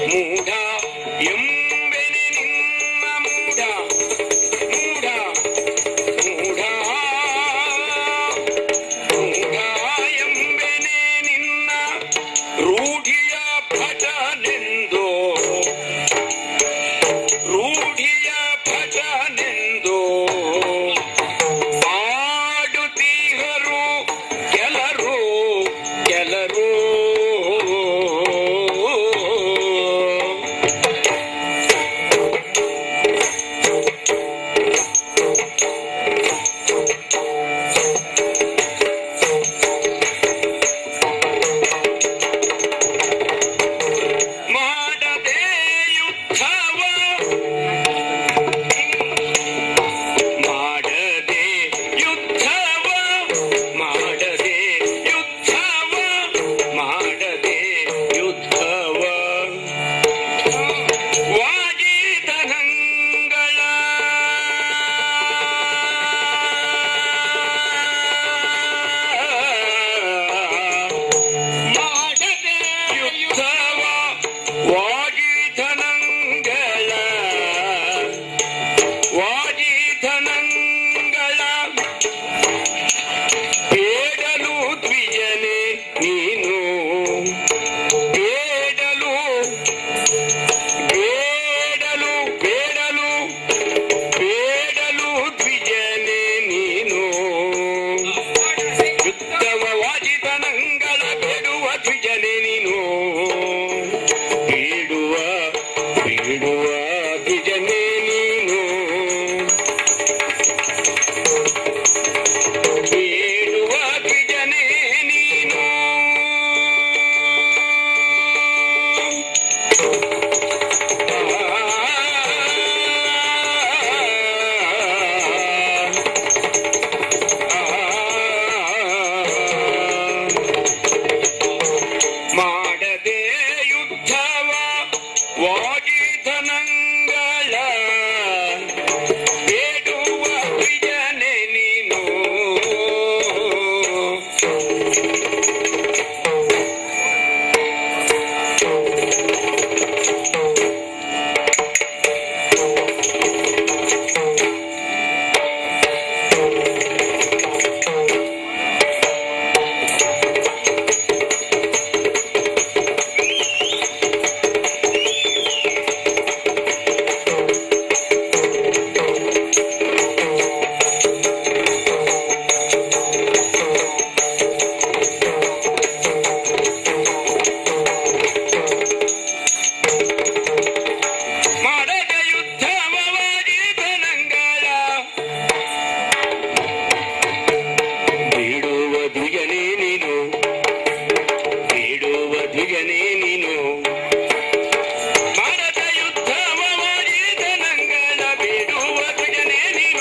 ಮೂಢ ಎಂಬೆನೆ ನಿನ್ನ ಮೂಢ ಮೂಢ ಮೂಢ ಮೂಢ ಎಂಬೆನೆ ನಿನ್ನ ರೂಢಿಯ ಭಟನೆಂದು ರೂಢಿಯ ಭಟನೆಂದು ಮಾಡುತ್ತೀಹರು ಕೆಲರು ಕೆಲರು ಮಾಡದೆ ಯುದ್ಧವ ಮಾಡದೆ ಯುದ್ಧವ ಮಾಡದೆ ಯುದ್ಧವ ಮಾಡದೆ ಯುದ್ಧವ ವಾಜಿತನಂಗಳ ಮಾಡದೆ ಯುದ್ಧವ ವಾಜಿತನಂಗಳ ವಾಜಿಧನಂಗಳ ಬೇಡಲು ದ್ವಿಜನೆ ನೀನು ಬೇಡಲು ಬೇಡಲು ಬೇಡಲು ಬೇಡಲು ದ್ವಿಜನೆ ನೀನು ಯುದ್ಧವ ವಾಜಿಧನಂಗಳ ಬೇಡುವ ದ್ವಿಜನೆ ನೀನು ಬೇಡುವ ಬೇಡುವ ದ್ವಿಜನೆ ನೀನು ಬೇಡುವ ದ್ವಿಜನೆ ನೀನು ಮಾಡದೆ ಯುದ್ಧವ ವಾಜಿಧನಂಗಳ ಬೇಡುವ ದ್ವಿಜನೆ ನೀನು ಮಾಡದ ಯುದ್ಧವ ವಾಜಿಧನಂಗಳ ಬೇಡುವ ದ್ವಿಜನೇ ನೀನು ಬೇಡುವ ದ್ವಿಜನೇ ನೀನು ಮಾಡದ ಯುದ್ಧವ ವಾಜಿಧನಂಗಳ ಬೇಡುವ ದ್ವಿಜನೇ ನೀನು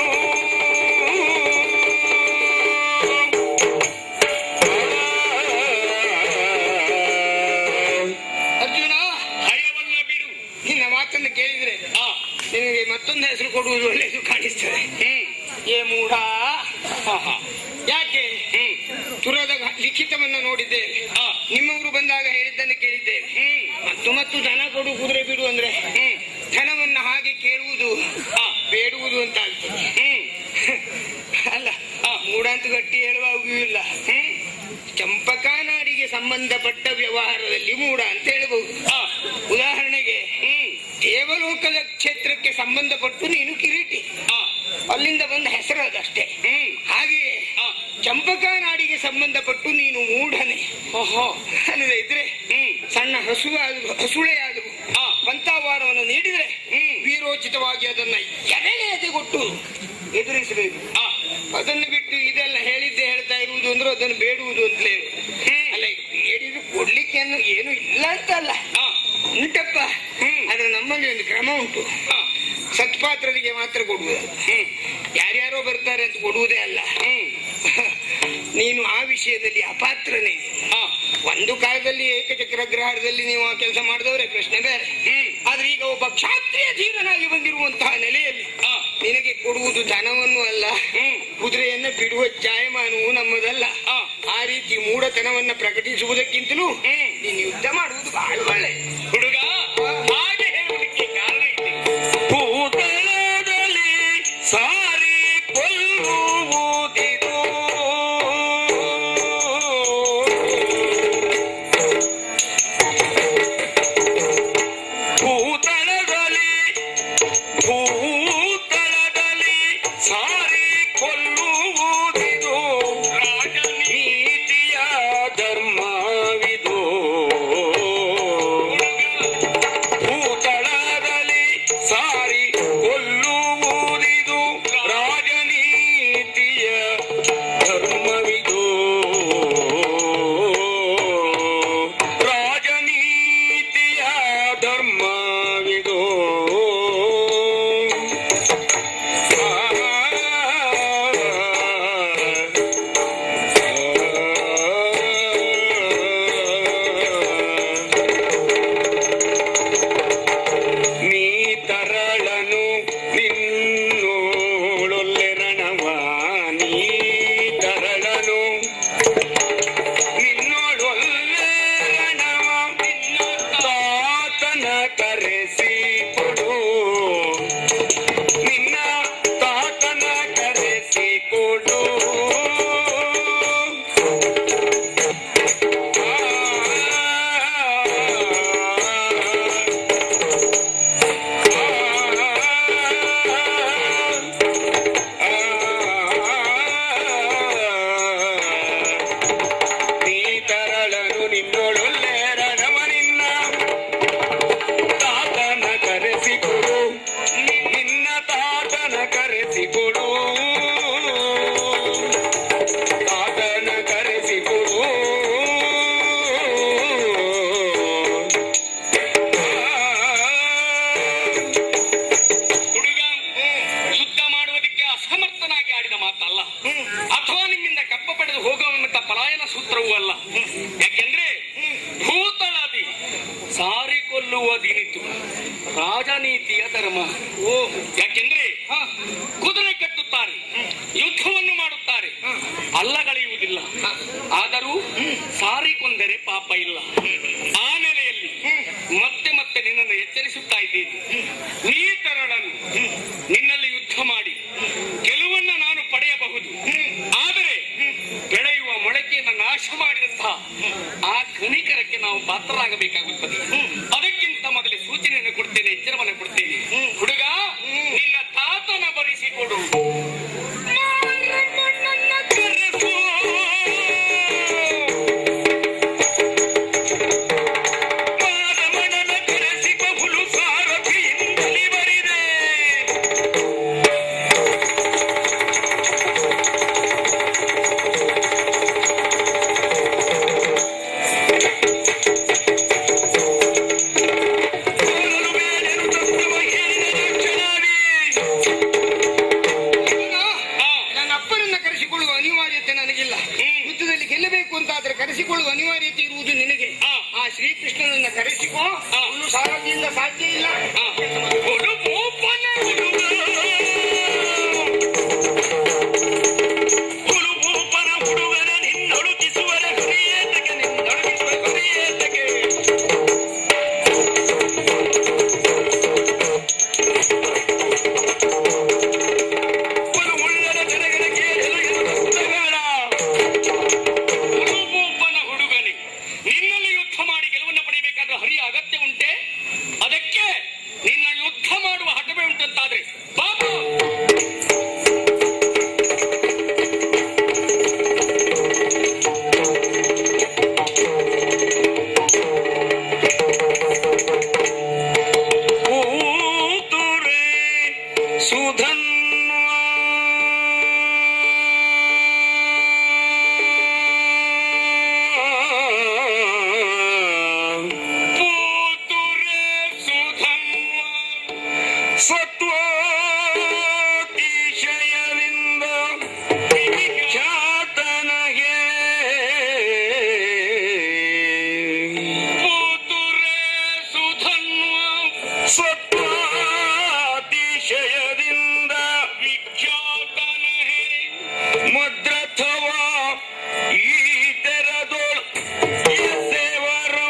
ಅರ್ಜುನ ಭಯವನ್ನ ಬಿಡು ನಿನ್ನ ಮಾತನ್ನು ಕೇಳಿದ್ರೆ ಆ, ನಿನಗೆ ಮತ್ತೊಂದು ಹೆಸರು ಕೊಡುವುದು ಒಳ್ಳೆಯದು ಕಾಣಿಸ್ತದೆ ಹ್ಮ್ ಏ ಮೂಢ ಹಾ, ಹಾ. ಯಾಕೆ ಹ್ಮ್ ತುರದ ಲಿಖಿತವನ್ನು ನೋಡಿದ್ದೇವೆ ಆ, ನಿಮ್ಮವರು ಬಂದಾಗ ಹೇಳಿದ್ದನ್ನು ಕೇಳಿದ್ದೇವೆ ಹ್ಮ್ ಮತ್ತು ಮತ್ತು ದನ ಕೊಡು ಕುದುರೆ ಬಿಡು ಅಂದ್ರೆ ಹ್ಮ್ ಧನವನ್ನ ಹಾಗೆ ಕೇಳುವುದು ಆ, ಬೇಡುವುದು ಅಂತ ಆಗ್ತದೆ ಹ್ಮ್ ಅಲ್ಲ ಮೂಢ ಅಂತ ಗಟ್ಟಿ ಹೇಳುವಾಗೂ ಇಲ್ಲ ಹ್ಮ್ ಚಂಪಕಾನಾಡಿಗೆ ಸಂಬಂಧಪಟ್ಟ ವ್ಯವಹಾರದಲ್ಲಿ ಮೂಢ ಅಂತ ಹೇಳಬಹುದು ಆ, ಉದಾಹರಣೆಗೆ ಹ್ಮ್ ದೇವಲೋಕದ ಕ್ಷೇತ್ರಕ್ಕೆ ಸಂಬಂಧಪಟ್ಟು ನೀನು ಕಿರೀಟಿ ಆ, ಅಲ್ಲಿಂದ ಬಂದ ಹೆಸರು ಅದಷ್ಟೇ ಹ್ಮ್ ಹಾಗೆಯೇ ಆ, ಚಂಪಕಾನಾಡಿಗೆ ಸಂಬಂಧಪಟ್ಟು ನೀನು ಮೂಢನೆ ಓಹೋ ಅಲ್ಲದೆ ಇದ್ರೆ ಹ್ಮ್ ಸಣ್ಣ ಹಸುವಾದ್ರು ಹಸುಳೆಯಾದ್ರು ಆ. ಪಂತಾವಾರವನ್ನು ನೀಡಿದ್ರೆ ಹ್ಮ್. ವೀರೋಚಿತವಾಗಿ ಅದನ್ನ ಎದೆಗೆ ಕೊಟ್ಟು ಎದುರಿಸಬೇಕು ಆ, ಅದನ್ನು ಬಿಟ್ಟು ಇದೆಲ್ಲ ಹೇಳಿದ್ದೆ ಹೇಳ್ತಾ ಇರುವುದು ಅಂದ್ರೆ ಅದನ್ನು ಬೇಡುವುದು ಅಂತಲೇ ಹ್ಮ್. ಅಲ್ಲ ಬೇಡಿದ್ರು ಕೊಡ್ಲಿಕ್ಕೆ ಏನು ಏನು ಇಲ್ಲ ಅಂತಲ್ಲ ಆ, ಉಂಟಪ್ಪ ಹ್ಮ್. ಆದ್ರೆ ನಮ್ಮಲ್ಲಿ ಒಂದು ಕ್ರಮ ಉಂಟು ಆ, ಸತ್ಪಾತ್ರರಿಗೆ ಮಾತ್ರ ಕೊಡುವುದು ಹ್ಮ್ ಯಾರ್ಯಾರೋ ಬರ್ತಾರೆ ಅಂತ ಕೊಡುವುದೇ ಅಲ್ಲ ಹ್ಮ್ ನೀನು ಆ ವಿಷಯದಲ್ಲಿ ಅಪಾತ್ರನೇ ಆ, ಒಂದು ಕಾಲದಲ್ಲಿ ಏಕಚಕ್ರಗ್ರಹದಲ್ಲಿ ನೀವು ಆ ಕೆಲಸ ಮಾಡಿದವರೇ ಪ್ರಶ್ನೆ ಬೇರೆ ಹ್ಮ್ ಆದ್ರೆ ಈಗ ಒಬ್ಬ ಕ್ಷಾತ್ರಿಯ ಧೀರನಾಗಿ ಬಂದಿರುವಂತಹ ನೆಲೆಯಲ್ಲಿ ಆ, ನಿನಗೆ ಕೊಡುವುದು ಧನವನ್ನು ಅಲ್ಲ ಹ್ಮ್ ಕುದುರೆಯನ್ನ ಬಿಡುವ ಜಾಯಮಾನವು ನಮ್ಮದಲ್ಲ ಆ. ಆ ರೀತಿ ಮೂಢತನವನ್ನ ಪ್ರಕಟಿಸುವುದಕ್ಕಿಂತಲೂ ಹ್ಮ್. ನೀನು ಯುದ್ಧ ಮಾಡುವುದು ಬಹಳ ಒಳ್ಳೆ ಹುಡುಗ ಧರ್ಮವಿದೋ ನೀ ತರಳನು ನಿನ್ನೋಳೊಲ್ಲೆರಣವ ನೀ ತರಳನು ನಿನ್ನೋಳೊಲ್ಲೆರಣವ ನಿನ್ನ ತಾತನ ಕರೆಸಿ ಕೊಡು ನಿನ್ನ ತಾತನ ಕರೆಸಿ ಕೊಡು ನೀ ತರಳನು ನಿನ್ನೊಳೊಲ್ಲೆರಣವ ನಿನ್ನ ತಾತನ ಕರೆಸಿಕೊಡು ನಿನ್ನ ತಾತನ ಕರೆಸಿಕೊಡು ತಾತನ ಕರೆಸಿಕೊಡು ಹುಡುಗ ಯುದ್ಧ ಮಾಡುವುದಕ್ಕೆ ಅಸಮರ್ಥನಾಗಿ ಆಡಿದ ಮಾತಲ್ಲ ಅಥವಾ ನಿಮ್ಮಿಂದ ಕಪ್ಪ ಪಡೆದು ಹೋಗುವಂತ ಪಲಾಯನ ಸೂತ್ರವೂ ಅಲ್ಲ ಯಾಕೆಂದ್ರೆ ಭೂತಳಾದಿ ಸಾರಿ ಕೊಲ್ಲುವುದಿನಿತು ರಾಜನೀತಿಯ ಧರ್ಮ ಓ ಯಾಕೆಂದ್ರೆ ಕುದುರೆ ಕಟ್ಟುತ್ತಾರೆ ಯುದ್ಧವನ್ನು ಮಾಡುತ್ತಾರೆ ಅಲ್ಲಗಳೆಯುವುದಿಲ್ಲ ಆದರೂ ಸಾರಿ ಕೊಂದರೆ ಪಾಪ ಇಲ್ಲ ಆ ನೆಲೆಯಲ್ಲಿ ಮತ್ತೆ ಮತ್ತೆ ನಿನ್ನನ್ನು ಎಚ್ಚರಿಸುತ್ತಾ ಇದ್ದೀನಿ ನೀ ತರಳನು ನಿನ್ನಲ್ಲಿ ಯುದ್ಧ ಮಾಡಿ ಗೆಲುವನ್ನು ನಾನು ಪಡೆಯಬಹುದು ಆದರೆ ಬೆಳೆಯುವ ಮೊಳಕೆಯನ್ನು ನಾಶ ಮಾಡಿದಂತಹ ಆ ಕನಿಕರಕ್ಕೆ ನಾವು ಪಾತ್ರರಾಗಬೇಕಾಗುತ್ತದೆ ಅದಕ್ಕಿಂತ ಮೊದಲೇ ಸೂಚನೆಯನ್ನು ಕೊಡ್ತೇನೆ ಎಚ್ಚರವನ್ನು ಕೊಡ್ತೇನೆ ಹುಡುಗ ನಿನ್ನ ತಾತನ ಬರಿಸಿಕೊಡು ಕರೆಸು. ಮಾರಮಣನ ಕರೆಸಿಕ ಹುಲು ಸಾರಥಿಯಿಂದಲೇ ಬರಿದೆ ಕೋರಲು ಬೇಳೆನು ತತ್ವ ಹೇಳಿದ ರಕ್ಷಣಾವಿ. ನನ್ನ ಅಪ್ಪನನ್ನ ಕರೆಸಿಕೊಳ್ಳುವ ಅನಿವಾರ್ಯತೆ ನನಗಿಲ್ಲ ಯುದ್ಧದಲ್ಲಿ ಗೆಲ್ಲಬೇಕು ಅಂತಾದ್ರೆ ಕರೆಸಿಕೊಳ್ಳುವ ಅನಿವಾರ್ಯತೆ ಇರುವುದು ನಿನಗೆ ಹಾ. ಆ ಶ್ರೀಕೃಷ್ಣನನ್ನ ಕರೆಸಿಕೋ ಹಾ. ಹುಲ್ಲು ಸಾರಥಿಯಿಂದ ಸಾಧ್ಯ ಇಲ್ಲ ಕೊಡು ಭೂಪನ ಹುಡುಗ ಹುಳುಭೂಪನ ಹುಡುಗನ ನಿನ್ನೊಳುಕಿಸುವರ ಹುರಿಯೇತಕ್ಕೆ ನಿನ್ನೊಳಗಿಸುವ ಹುರಿಯೇತಕ್ಕೆ ಹುಲು ಉಳ್ಳರ ಜನಗನ ಕೇಳಲು ಇದು ಪುಸ್ತಕಗಳ. ಹುಡುಗೂಪನ ಹುಡುಗನೇ ನಿನ್ನಲ್ಲಿ ಯುದ್ಧ ಮಾಡಿ ಗೆಲುವನ್ನು ಪಡೆಯಬೇಕಾದ ಹರಿಯ ಅಗತ್ಯ ಉಂಟೆ ಅದಕ್ಕೆ ನಿನ್ನ ಯುದ್ಧ ಮಾಡುವ ಹಠವೇ ಉಂಟಂತಾದ್ರೆ ಪಾಪ ಕೂತುರೆ ಸುಧನ್ವ ಪೂತುರೆ ಸುಧನ್ವ ಸತ್ವಾತಿಶಯದಿಂದ ವಿಖ್ಯಾತನಗೆ ಪೂತುರೆ ಸುಧನ್ವ ಸತ್ವಾತಿಶಯದಿಂದ ವಿಖ್ಯಾತನಹೇ ಮುದ್ರಥವ ಈ ತೆರದೋಳು ಎಸೆವರು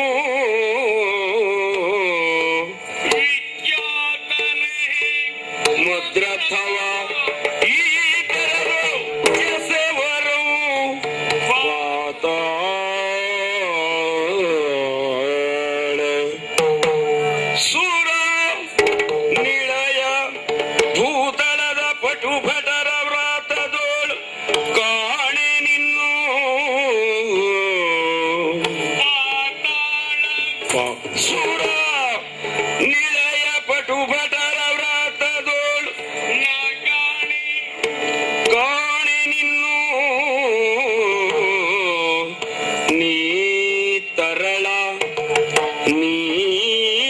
ವಿಖ್ಯಾತನಹೇ ಮುದ್ರಥವ ಈ ತೆರದೋಳು ಎಸೆವರು ಪಾತಾಳ ಸುರ ನಿಳಯ ಭೂತಳದ ಪಟು ಭಟರ ವ್ರಾತದೋಳು ಕಾಣೆ ನಿನ್ನು ಪಾತಾಳ ಪ- ಸುರ ನಿಳಯ ಪಟು ಭಟರ ವ್ರಾತದೋಳು ನಾಗಾಣಿ ಕಾಣೆ ನಿನ್ನು ನೀ ತರಳ ನೀ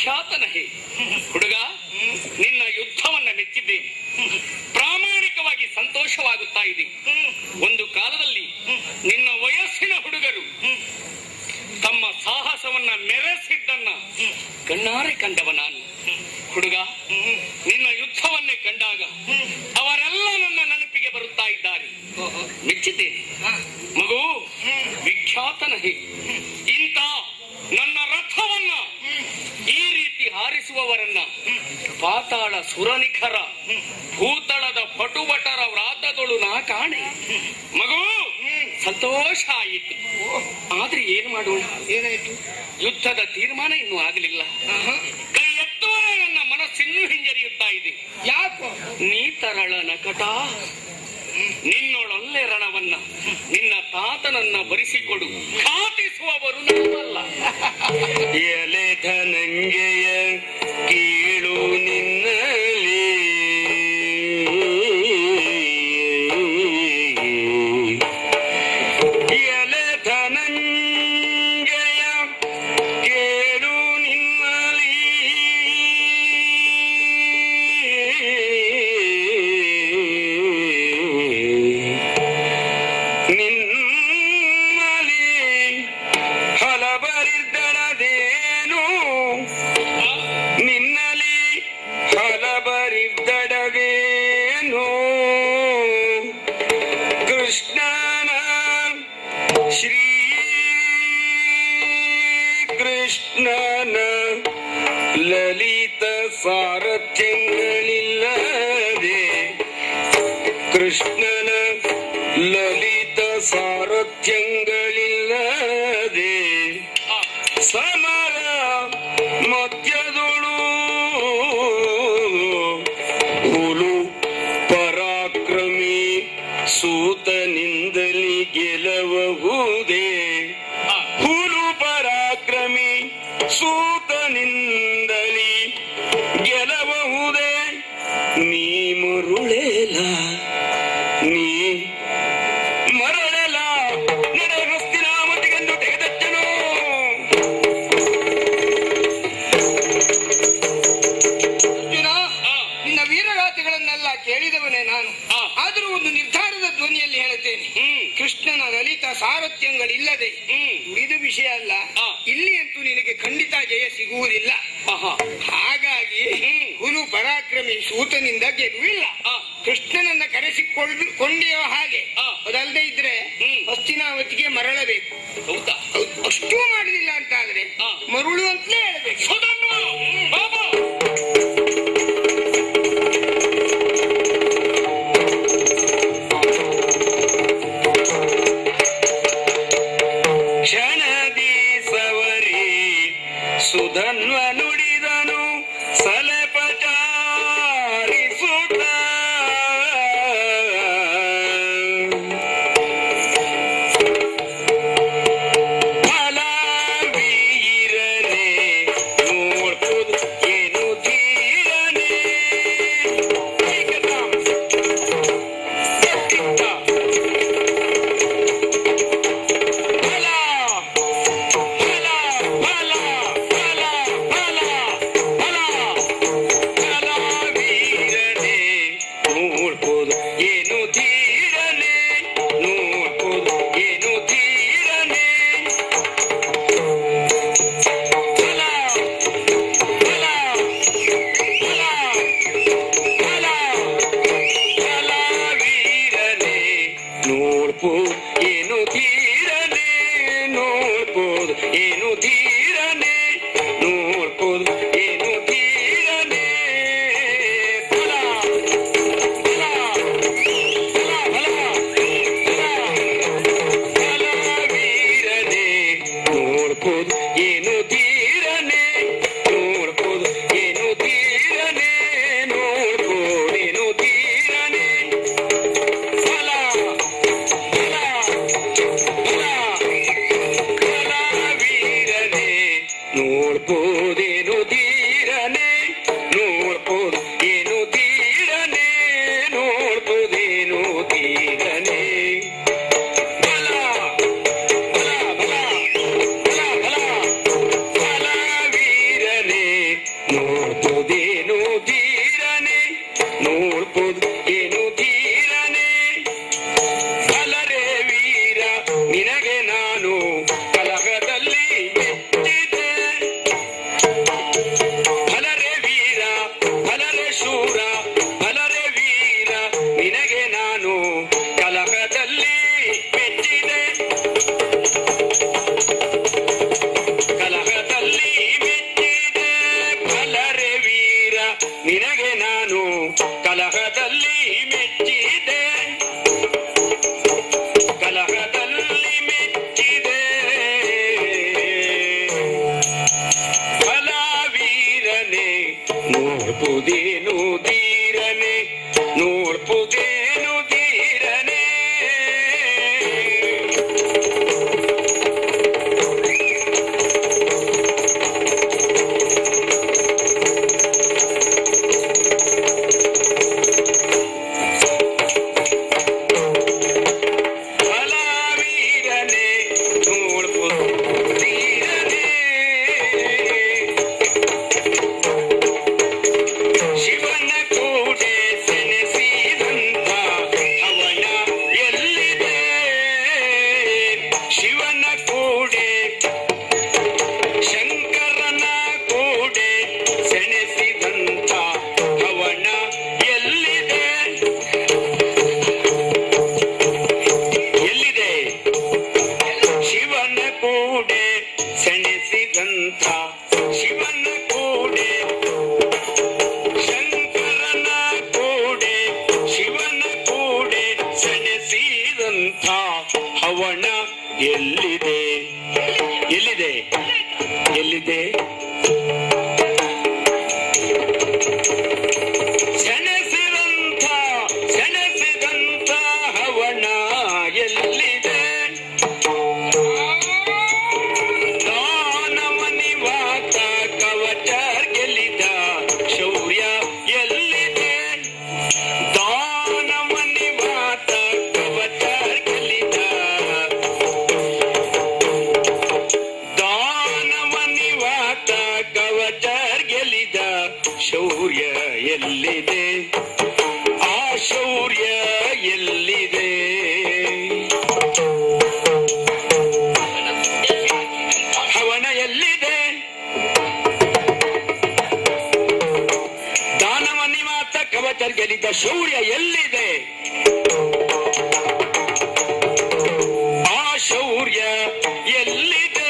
ವಿಖ್ಯಾತನಹೇ ಹುಡುಗ ನಿನ್ನ ಯುದ್ಧವನ್ನ ಮೆಚ್ಚಿದ್ದೇನೆ ಪ್ರಾಮಾಣಿಕವಾಗಿ ಸಂತೋಷವಾಗುತ್ತಾ ಇದೆ ಒಂದು ಕಾಲದಲ್ಲಿ ನಿನ್ನ ವಯಸ್ಸಿನ ಹುಡುಗರು ತಮ್ಮ ಸಾಹಸವನ್ನ ಮೆರೆಸಿದ್ದನ್ನ ಕಣ್ಣಾರೆ ಕಂಡವ ನಾನು ಹುಡುಗ ನಿನ್ನ ಯುದ್ಧವನ್ನೇ ಕಂಡಾಗ ಅವರೆಲ್ಲ ನನ್ನ ನೆನಪಿಗೆ ಬರುತ್ತಾ ಇದ್ದಾರೆ ಮೆಚ್ಚಿದ್ದೇನೆ ಮಗು ವಿಖ್ಯಾತನಹೇ ಇಂಥ ನನ್ನ ರಥವನ್ನ ಈ ರೀತಿ ಹಾರಿಸುವವರನ್ನ ಪಾತಾಳ ಸುರನಿಖರ ಭೂತಳದ ಪಟುಬಟರ ವ್ರಾತದೊಳು ನಾ ಕಾಣೆ ಮಗು ಸಂತೋಷ ಆಯಿತು ಆದ್ರೆ ಏನು ಮಾಡೋಣ ಏನಾಯ್ತು ಯುದ್ಧದ ತೀರ್ಮಾನ ಇನ್ನೂ ಆಗಲಿಲ್ಲ ಆಹಾ. ಕೈ ಎತ್ತುವರೆ ನನ್ನ ಮನಸ್ಸಿನ್ನೂ ಹಿಂಜರಿಯುತ್ತಾ ಇದೆ ಯಾಕೋ ನೀ ತರಳ ನಕಟ ನಿನ್ನೊಳೊಲ್ಲೆ ರಣವನ್ನ ನಿನ್ನ ತಾತನನ್ನ ಬರಿಸಿಕೊಡು ಖಾತಿಸುವವರು ನಾವಲ್ಲ ಎಲೆ ಧನಂಜಯ ಕೀಳು ನಿನ್ನಲಿ ಎಲೆ ಧನಂಜಯ ಕೇಳು ನಿನ್ನಲಿ ನಿನ್ನಲಿ ಹಲಬರಿದ್ದಳದೇನು ನಿನ್ನಲಿ ಹಲಬರಿದ್ದಡವೇನು ಕೃಷ್ಣನ ಶ್ರೀ ಕೃಷ್ಣನ ಲಲಿತ ಸಾರಥ್ಯಗಳಿಲ್ಲದೆ ಕೃಷ್ಣನ ಲಲಿತ ಸಾರಥ್ಯಗಳಿಲ್ಲದೆ ಸಮರ ಮಧ್ಯದೊಳು ಹುಲು ಪರಾಕ್ರಮಿ ಸೂತನಿಂದಲಿ ಗೆಲಬಹುದೇ ಹುಲು ಪರಾಕ್ರಮಿ ಸೂತನಿಂದಲಿ ಗೆಲಬಹುದೇ ನೀ ಮರುಳೇಲ ನೀ ಮರಳಲ ನಡೆ ಹಸ್ತಿನಾಮತಿಗೆಂದು ತೆಗೆದಚ್ಚನು ಅರ್ಜುನ ನಿನ್ನ ವೀರಗಾಥೆಗಳನ್ನೆಲ್ಲ ಕೇಳಿದವನೇ ನಾನು ಆ. ಆದರೂ ಒಂದು ನಿರ್ಧಾರದ ಧ್ವನಿಯಲ್ಲಿ ಹೇಳುತ್ತೇನೆ ಹ್ಮ್ ಕೃಷ್ಣನ ಲಲಿತ ಸಾರಥ್ಯಗಳಿಲ್ಲದೆ ಹ್ಮ್ ಉಳಿದ ವಿಷಯ ಅಲ್ಲ ಆ. ಇಲ್ಲಿ ಅಂತೂ ನಿನಗೆ ಖಂಡಿತ ಜಯ ಸಿಗುವುದಿಲ್ಲ ಆಹಾ ಹಾಗಾಗಿ ಹುಲು ಪರಾಕ್ರಮಿ ಸೂತನಿಂದ ಗೆಲುವಿಲ್ಲ ಆ. ಕೃಷ್ಣನನ್ನ ಕರೆಸಿಕೊಂಡು ಕೊಂಡೆಯೋ ಹಾಗೆ ಆ. ಅದಲ್ಲದೆ ಇದ್ರೆ ಹ್ಮ್. ಹಸ್ತಿನಾವತಿಗೆ ಮರಳಬೇಕು ಹೌದಾ ಹೌದು, ಅಷ್ಟೂ ಮಾಡಲಿಲ್ಲ ಅಂತ ಆದ್ರೆ ಆ. ಮರುಳು ಅಂತಲೇ ಹೇಳಬೇಕು ಸುಧನ್ವ, ಬಾಬಾ ಕ್ಷಣದಿ ಸವರಿ ಸುಧನ್ವ ನುಡಿದನು ಸಲಪಚಾರಿಸುತ್ತ ಫಲ ಬೀರನೆ ನೋಡ್ಬೋದು ಏನು ಧೀರನೆ ಏಕತಾಂ. ಎತ್ತಿತ್ತ. ಫಲ ಫಲ ಫಲ ಫಲ ಫಲ ಫಲ ನಿನಗೆ ನಾನು ಕಲಹದಲ್ಲಿ ಮೆಚ್ಚಿದೆ ಕಲಹದಲ್ಲಿ ಮೆಚ್ಚಿದೆ ಬಲವೀರನೆ ನೋಡ್ಬುದೇನು ಧೀರನೆ ನೋಡ್ಬುದೇನು ಧೀರನೆ ಬಲವೀರನೆ ನೋಡ್ಬುದೇನು ಧೀರನೆ ಶಿವನ ಕೂಡೆ ಸೆನೆಸಿದಂತ ಅವನ ಎಲ್ಲಿದೆ ಶಿವನ ಕೂಡೆ ಶಂಕರನ ಕೂಡೆ ಸೆನೆಸಿದಂತ ಅವನ ಎಲ್ಲಿದೆ ಎಲ್ಲಿದೆ ಶಿವನ ಕೂಡೆ ಸೆನೆಸಿದಂತ ಶಿವನ ಕೂಡೆ ಶಂಕರನ ಕೂಡೆ ಶಿವನ ಕೂಡೆ ಸೆಣಸಿದಂಥ ಹವಣ ಎಲ್ಲಿದೆ ಎಲ್ಲಿದೆ ಎಲ್ಲಿದೆ ಸೆಣಸಿದಂಥ ಸೆಣಸಿದಂಥ ಹವಣ ಎಲ್ಲಿದೆ ದಾನವನಿವಾತ ಕವಚ ಗೆಲ್ಲಿದ ಶೌರ್ಯ ಎಲ್ಲಿದೆ ದಾನವನಿವಾತ ಕವಚ ಗೆಲ್ಲಿದ ದಾನವನಿವಾತ ಕವಚ ಗೆಲ್ಲಿದ ಶೌರ್ಯ ಎಲ್ಲಿದೆ ಆ ಶೌರ್ಯ ಎಲ್ಲಿದೆ ಹವನ ಎಲ್ಲಿದೆ ದಾನವನ್ನಿ ಮಾತ ಕವಚರ್ ಗೆಲ್ಲಿದ್ದ ಶೌರ್ಯ ಎಲ್ಲಿದೆ ಆ ಶೌರ್ಯ ಎಲ್ಲಿದೆ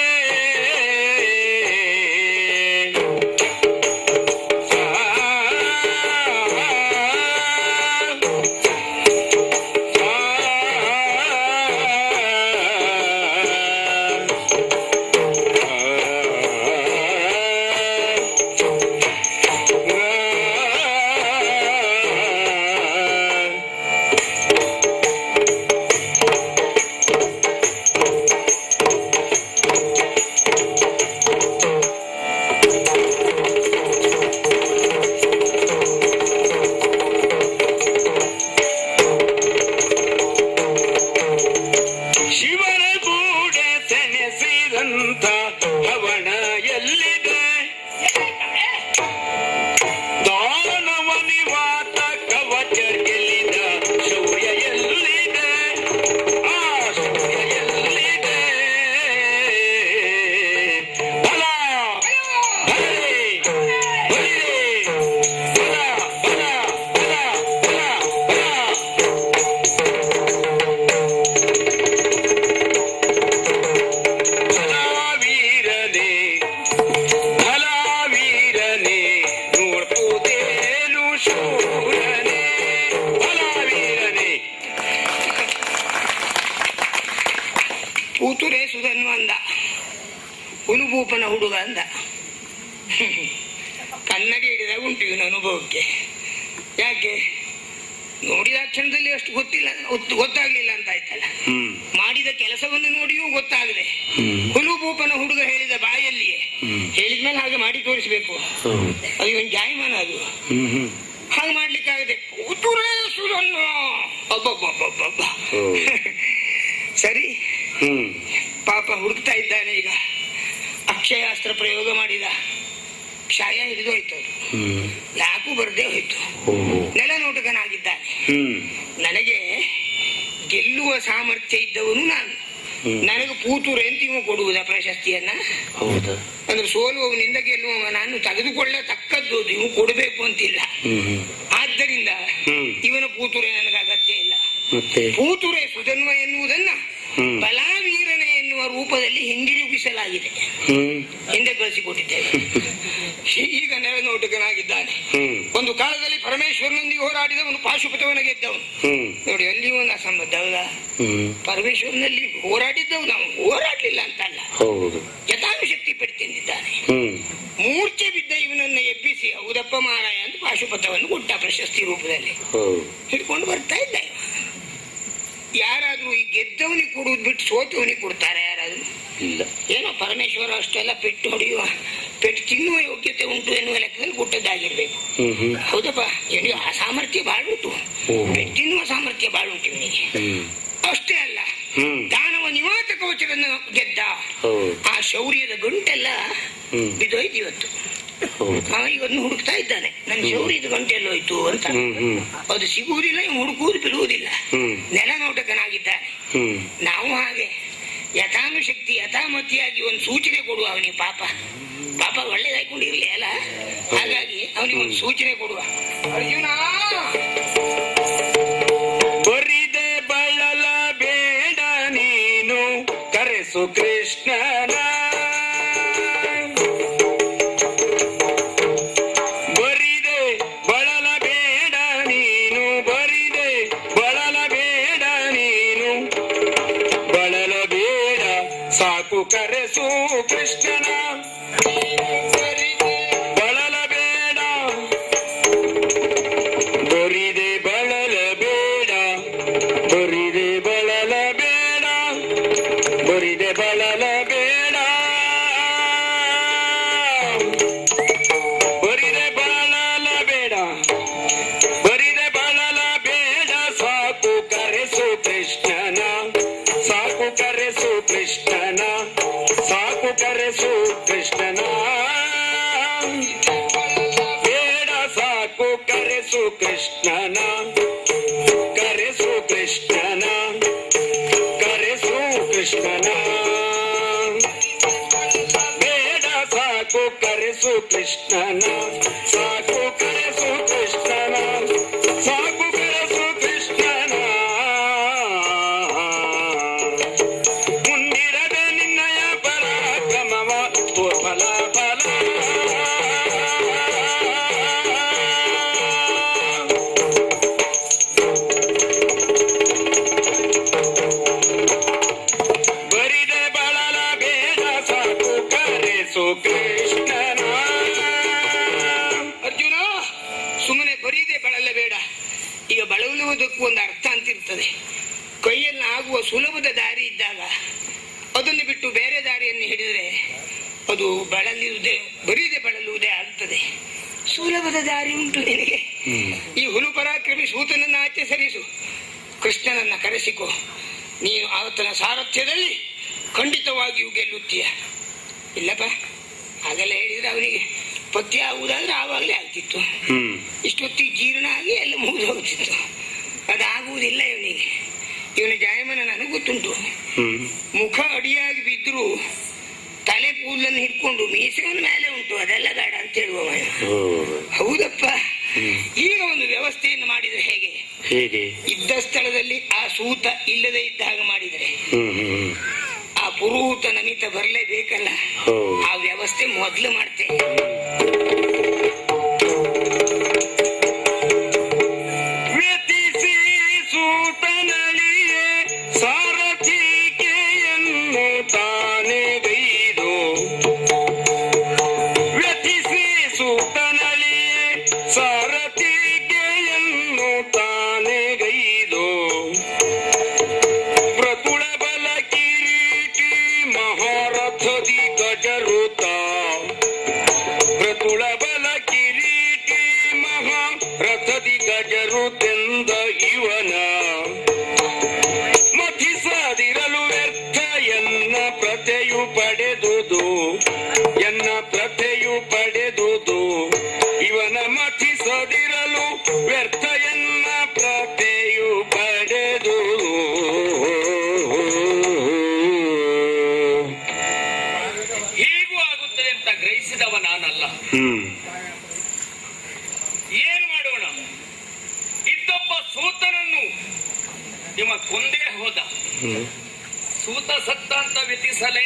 ಶಿವನ ಗೂಡೆ ಸೆನೆಸಿದಂತ ಹವಣ ಎಲ್ಲಿದೆ ದಾನವನಿವಾತ ಕವಚ ಗೆಲ್ಲಿದ ಶೌರ್ಯ ಎಲ್ಲಿದೆ ಆ ಶೌರ್ಯ ಎಲ್ಲಿದೆ ಬಲ ಬಲರೆ, ಬಲಿರೆ, ಬಲ, ಬಲ, ಬಲ, ಬಲ, ಬಲ. ಬಲವೀರನೆ ಬಲವೀರನೆ ನೋಡ್ಬೋದೇನು ಶೂರನೆ ಬಲವೀರನೆ ಕೂತುರೇ ಸುಧನ್ವ ಅಂದ ಹುನುಭೂಪನ ಹುಡುಗ ಅಂದ ಕನ್ನಡಿ ಹಿಡಿದಾಗ ಉಂಟು ಇವನ ಅನುಭವಕ್ಕೆ ಯಾಕೆ ನೋಡಿದ ಕ್ಷಣದಲ್ಲಿ ಅಷ್ಟು ಗೊತ್ತಿಲ್ಲ ಗೊತ್ತು- ಗೊತ್ತಾಗ್ಲಿಲ್ಲ ಅಂತ ಆಯ್ತಲ್ಲ ಹ್ಮ್ ಮಾಡಿದ ಕೆಲಸವನ್ನು ನೋಡಿಯೂ ಗೊತ್ತಾಗದೆ ಹ್ಮ್. ಹುಲುಭೂಪನ ಹುಡುಗ ಹೇಳಿದ ಬಾಯಲ್ಲಿಯೇ ಹ್ಮ್. ಹೇಳಿದ್ಮೇಲೆ ಹಾಗೆ ಮಾಡಿ ತೋರಿಸ್ಬೇಕು ಹ್ಮ್ ಅದು ಇವನ್ ಜಾಯಮಾನ ಅದು ಹ್ಮ್ ಹ್ಮ್ ಹಾಗೆ ಮಾಡ್ಲಿಕ್ಕಾಗದೆ ಕೂತುರೇ ಸುಧನ್ವ ಅಬ್ಬಬ್ಬಬ್ಬಬ್ಬ ಹ್ಮ್. ಸರಿ ಹ್ಮ್ ಪಾಪ ಹುಡುಕ್ತಾ ಇದ್ದಾನೆ ಈಗ ಅಕ್ಷಯಾಸ್ತ್ರ ಪ್ರಯೋಗ ಮಾಡಿದ ಕ್ಷಯ ಹಿಡಿದು ಹೋಯ್ತು ಅದು ಹ್ಮ್ ಯಾಕೂ ಬರದೇ ಹೋಯ್ತು ಓಹೋ ನೆಲನೋಟಕನಾಗಿದ್ದಾನೆ ಹ್ಮ್ ನನಗೆ ಗೆಲ್ಲುವ ಸಾಮರ್ಥ್ಯ ಇದ್ದವನು ನಾನು ಹ್ಮ್. ನನಗೆ ಪೂತೂರು ಅಂತ ಇವ ಕೊಡುವುದ ಪ್ರಶಸ್ತಿಯನ್ನ ಹೌದಾ ಅಂದ್ರೆ ಸೋಲುವವನಿಂದ ಗೆಲ್ಲುವವ ನಾನು ತೆಗೆದುಕೊಳ್ಳತಕ್ಕದ್ದು ಅದು, ಇವು ಕೊಡಬೇಕು ಅಂತಿಲ್ಲ ಹ್ಮ್ ಹ್ಮ್ ಆದ್ದರಿಂದ ಹ್ಮ್. ಇವನ ಪೂತುರೆ ನನಗೆ ಅಗತ್ಯ ಇಲ್ಲ ಮತ್ತೆ ಪೂತುರೆ ಸುಧನ್ವ ಎನ್ನುವುದನ್ನ ಹ್ಮ್. ಬಲಾವೀರನೆ ಎನ್ನುವ ರೂಪದಲ್ಲಿ ಹಿಂದಿರುಗಿಸಲಾಗಿದೆ ಹ್ಮ್ ಹಿಂದೆ ಕಳಿಸಿಕೊಟ್ಟಿದ್ದೇವೆ ಈಗ ನೆಲನೋಟಕನಾಗಿದ್ದಾನೆ ಹ್ಮ್ ಒಂದು ಕಾಲದಲ್ಲಿ ಪರಮೇಶ್ವರನೊಂದಿಗೆ ಹೋರಾಡಿದವನು ಪಾಶುಪತವನ ಗೆದ್ದವನು ಹ್ಮ್ ನೋಡಿ ಅಲ್ಲಿ ಒಂದು ಅಸಂಬದ್ಧ ಹೌದಾ ಹ್ಮ್ ಪರಮೇಶ್ವರನಲ್ಲಿ ಹೋರಾಡಿದ್ದವು ನಾವು ಹೋರಾಡ್ಲಿಲ್ಲ ಅಂತಲ್ಲ ಹೌದು ಯಥಾನುಶಕ್ತಿ ಪಡ್ತಿದ್ದಾನೆ ಹ್ಮ್ ಮೂರ್ಛೆ ಬಿದ್ದ ಇವನನ್ನ ಎಬ್ಬಿಸಿ ಹೌದಪ್ಪ ಮಾರಾಯ ಅಂತ ಪಾಶುಪತವನ್ನು ಕೊಟ್ಟ ಪ್ರಶಸ್ತಿ ರೂಪದಲ್ಲಿ ಹೌದು ಹಿಡ್ಕೊಂಡು ಬರ್ತಾ ಇದ್ದ ಇವ. ಯಾರಾದ್ರೂ ಈ ಗೆದ್ದವನಿಗೆ ಕೊಡುವುದು ಬಿಟ್ಟು ಸೋತವನಿಗೆ ಕೊಡ್ತಾರೆ ಯಾರಾದ್ರೂ ಇಲ್ಲ ಏನೋ ಪರಮೇಶ್ವರ ಅಷ್ಟೆಲ್ಲ ಪೆಟ್ಟು ಹೊಡೆಯುವ ಪೆಟ್ಟು ತಿನ್ನುವ ಯೋಗ್ಯತೆ ಉಂಟು ಎನ್ನುವ ಲೆಕ್ಕದಲ್ಲಿ ಕೊಟ್ಟದ್ದಾಗಿರ್ಬೇಕು ಹ್ಮ್ ಹ್ಮ್ ಹೌದಪ್ಪ ಇವನಿಗೆ ಆ ಸಾಮರ್ಥ್ಯ ಬಾಳ ಉಂಟು ಓಹೋ. ಪೆಟ್ಟು ತಿನ್ನುವ ಸಾಮರ್ಥ್ಯ ಬಾಳ ಉಂಟು ಇವನಿಗೆ ಹ್ಮ್ ಅಷ್ಟೇ ಅಲ್ಲ ಹ್ಮ್ ದಾನವ ನಿವಾತ ಕವಚವನ್ನು ಗೆದ್ದ ಹೌದು ಆ ಶೌರ್ಯದ ಗಂಟೆಲ್ಲ ಹ್ಮ್. ಬಿದ್ದೋಯ್ತು ಇವತ್ತು ಹೌದು ಅವ ಇವತ್ತು ಹುಡುಕ್ತಾ ಇದ್ದಾನೆ ನನ್ನ ಶೌರ್ಯದ ಗಂಟೆ ಎಲ್ಲೋಯ್ತು ಅಂತ ಹ್ಮ್ ಹ್ಮ್ ಅದು ಸಿಗುವುದಿಲ್ಲ ಇವ ಹುಡುಕುವುದು ಬಿಡುವುದಿಲ್ಲ ಹ್ಮ್ ನೆಲನೋಟಕನಾಗಿದ್ದಾನೆ ಹ್ಮ್ ನಾವು ಹಾಗೆ ಯಥಾನುಶಕ್ತಿ ಯಥಾಮತಿಯಾಗಿ ಒಂದು ಸೂಚನೆ ಕೊಡುವ ಅವನಿಗೆ ಪಾಪ ಪಾಪ ಒಳ್ಳೇದಾಯ್ಕೊಂಡಿರ್ಲಿ ಅಲ್ಲ ಹಾಗಾಗಿ ಅವನಿಗೆ ಒಂದು ಸೂಚನೆ ಕೊಡುವ ಅರ್ಜುನ ಬರಿದೆ ಬಳಲ ಬೇಡ ನೀನು ಕರೆಸು ಕೃಷ್ಣನ ಬರಿದೆ ಬಳಲ ಬೇಡ ನೀನು ಬರಿದೆ ಬಳಲ ಬೇಡ ನೀನು ಬಳಲ ಬೇಡ ಸಾಕು ಕರೆಸು ಕೃಷ್ಣನ ಬಳಲ ಬೇಡ ಬರಿದೆ ಬಳಲ ಬೇಡ ಬರಿದೆ ಬಳಲ ಬೇಡ ಬರಿದೆ ಬಳಲ ಬೇಡ ಬರಿದೆ ಬಳಲ ಬೇಡ ಬರಿದೆ ಬಳಲ ಬೇಡ ಸಾಕು ಕರೆಸು ಕೃಷ್ಣನ ಸಾಕು ಕರೆಸು ಕೃಷ್ಣನ ಸಾಕು ಕರೆಸು ಕೃಷ್ಣನ ಬೇಡ ಸಾಕು ಕರೆಸು ಕೃಷ್ಣನ ಕರೆಸು ಕೃಷ್ಣನ ಕರೆಸು ಕೃಷ್ಣನ ಬೇಡ ಸಾಕು ಕರೆಸು ಕೃಷ್ಣನ ಸಾಕು ಕರೆಸು ಕೃಷ್ಣನ ಸಾಕು ಕರೆಸು ಕೃಷ್ಣನ ಮುಂದಿರದ ನಿನ್ನಯ ಪರಾಕ್ರಮವ ಓ ಫಲ ಫಲ ಬರಿದೆ ಬಳಲ ಬೇಡ ಸಾಕು ಕರೆಸು ಕೃಷ್ಣನ ಅರ್ಜುನ ಸುಮ್ಮನೆ ಬರೀದೆ ಬಳಲಬೇಡ ಈಗ ಬಳಲುವುದಕ್ಕೂ ಒಂದು ಅರ್ಥ ಅಂತಿರ್ತದೆ ಕೈಯಲ್ಲಿ ಆಗುವ ಸುಲಭದ ದಾರಿ ಇದ್ದಾಗ ಅದನ್ನು ಬಿಟ್ಟು ಬೇರೆ ದಾರಿಯನ್ನು ಹಿಡಿದರೆ ಅದು ಬಳಲುವುದೇ ಬರೀದೆ ಬಳಲುವುದೇ ಆಗ್ತದೆ ಸುಲಭದ ದಾರಿ ಉಂಟು ನಿನಗೆ ಈ ಹುಲು ಪರಾಕ್ರಮಿ ಸೂತನನ್ನ ಆಚೆ ಸರಿಸು ಕೃಷ್ಣನನ್ನ ಕರೆಸಿಕೊ ನೀನು ಆತನ ಸಾರಥ್ಯದಲ್ಲಿ ಖಂಡಿತವಾಗಿಯೂ ಗೆಲ್ಲುತ್ತೀಯ ಇಲ್ಲಪ್ಪ ಹಾಗೆಲ್ಲ ಹೇಳಿದ್ರೆ ಅವನಿಗೆ ಪಥ್ಯ ಆಗುವುದಾದ್ರೆ ಆವಾಗಲೇ ಆಗ್ತಿತ್ತು ಹ್ಮ್ ಇಷ್ಟೊತ್ತಿಗೆ ಜೀರ್ಣ ಆಗಿ ಎಲ್ಲ ಮುಗಿದು ಹೋಗ್ತಿತ್ತು ಅದಾಗುವುದಿಲ್ಲ ಇವನಿಗೆ ಇವನ ಜಾಯಮಾನ ನನಗೆ ಗೊತ್ತುಂಟು ಹ್ಮ್ ಮುಖ ಅಡಿಯಾಗಿ ಬಿದ್ದರೂ ತಲೆ ಕೂದಲನ್ನು ಹಿಡ್ಕೊಂಡು ಮೀಸೆಯನ್ನು ಮೇಲೆ ಉಂಟು ಅದೆಲ್ಲ ಬೇಡ ಅಂತ ಹೇಳುವ ಮಗ. ಹೌದು. ಹೌದಪ್ಪ ಈಗ ಒಂದು ವ್ಯವಸ್ಥೆಯನ್ನು ಮಾಡಿದ್ರೆ ಹೇಗೆ ಹೇಗೆ ಇದ್ದ ಸ್ಥಳದಲ್ಲಿ ಆ ಸೂತ ಇಲ್ಲದೆ ಇದ್ದ ಹಾಗೆ ಮಾಡಿದರೆ ಹ್ಮ್ ಹ್ಮ್ ಆ ಪುರುಹೂತ ನಮಿತ ಬರಲೇಬೇಕಲ್ಲ ಹೌದು. ಆ ವ್ಯವಸ್ಥೆ ಮೊದಲು ಮಾಡ್ತೇನೆ ವ್ಯತಿಸಿ ಸೂತನಳಿಯೇ ಸಾರಥಿಕೆಯನ್ನು ತಾನೇ ಗೈದು ವ್ಯತಿಸಿ ಸೂತನಳಿಯೇ ಸಾರಥಿಕೆಯನ್ನು ತಾನೇ ಗೈದು ಪ್ರತುಳ ಬಲ ಕಿರೀಟಿ ಮಹಾರಥದಿ ಗಜರುತ ಪ್ರತುಳ ಬಲ ಕಿರೀಟಿ ಮಹಾ ರಥದಿ ಗಜರುತೆಂದ ಇವನ ಮಥಿಸದಿರಲು ವ್ಯರ್ಥ ಎನ್ನ ಪ್ರತೆಯು ಪಡೆದುದು ಎನ್ನ ಪ್ರತೆಯು ಪಡೆದುದು ಇವನ ಮಥಿಸದಿರಲು ವ್ಯರ್ಥ ಎನ್ನ ಪ್ರತೆಯು ಪಡೆದುದು ಹೀಗೂ ಆಗುತ್ತದೆ ಅಂತ ಗ್ರಹಿಸಿದವ ನಾನಲ್ಲ ಹ್ಮ್ ಏನು ಮಾಡೋಣ ಇದ್ದೊಬ್ಬ ಸೂತನನ್ನು ಇವ ಕೊಂದೇ ಹೋದ ಸೂತ ಸತ್ತ ಅಂತ ವ್ಯತಿಸಲೇ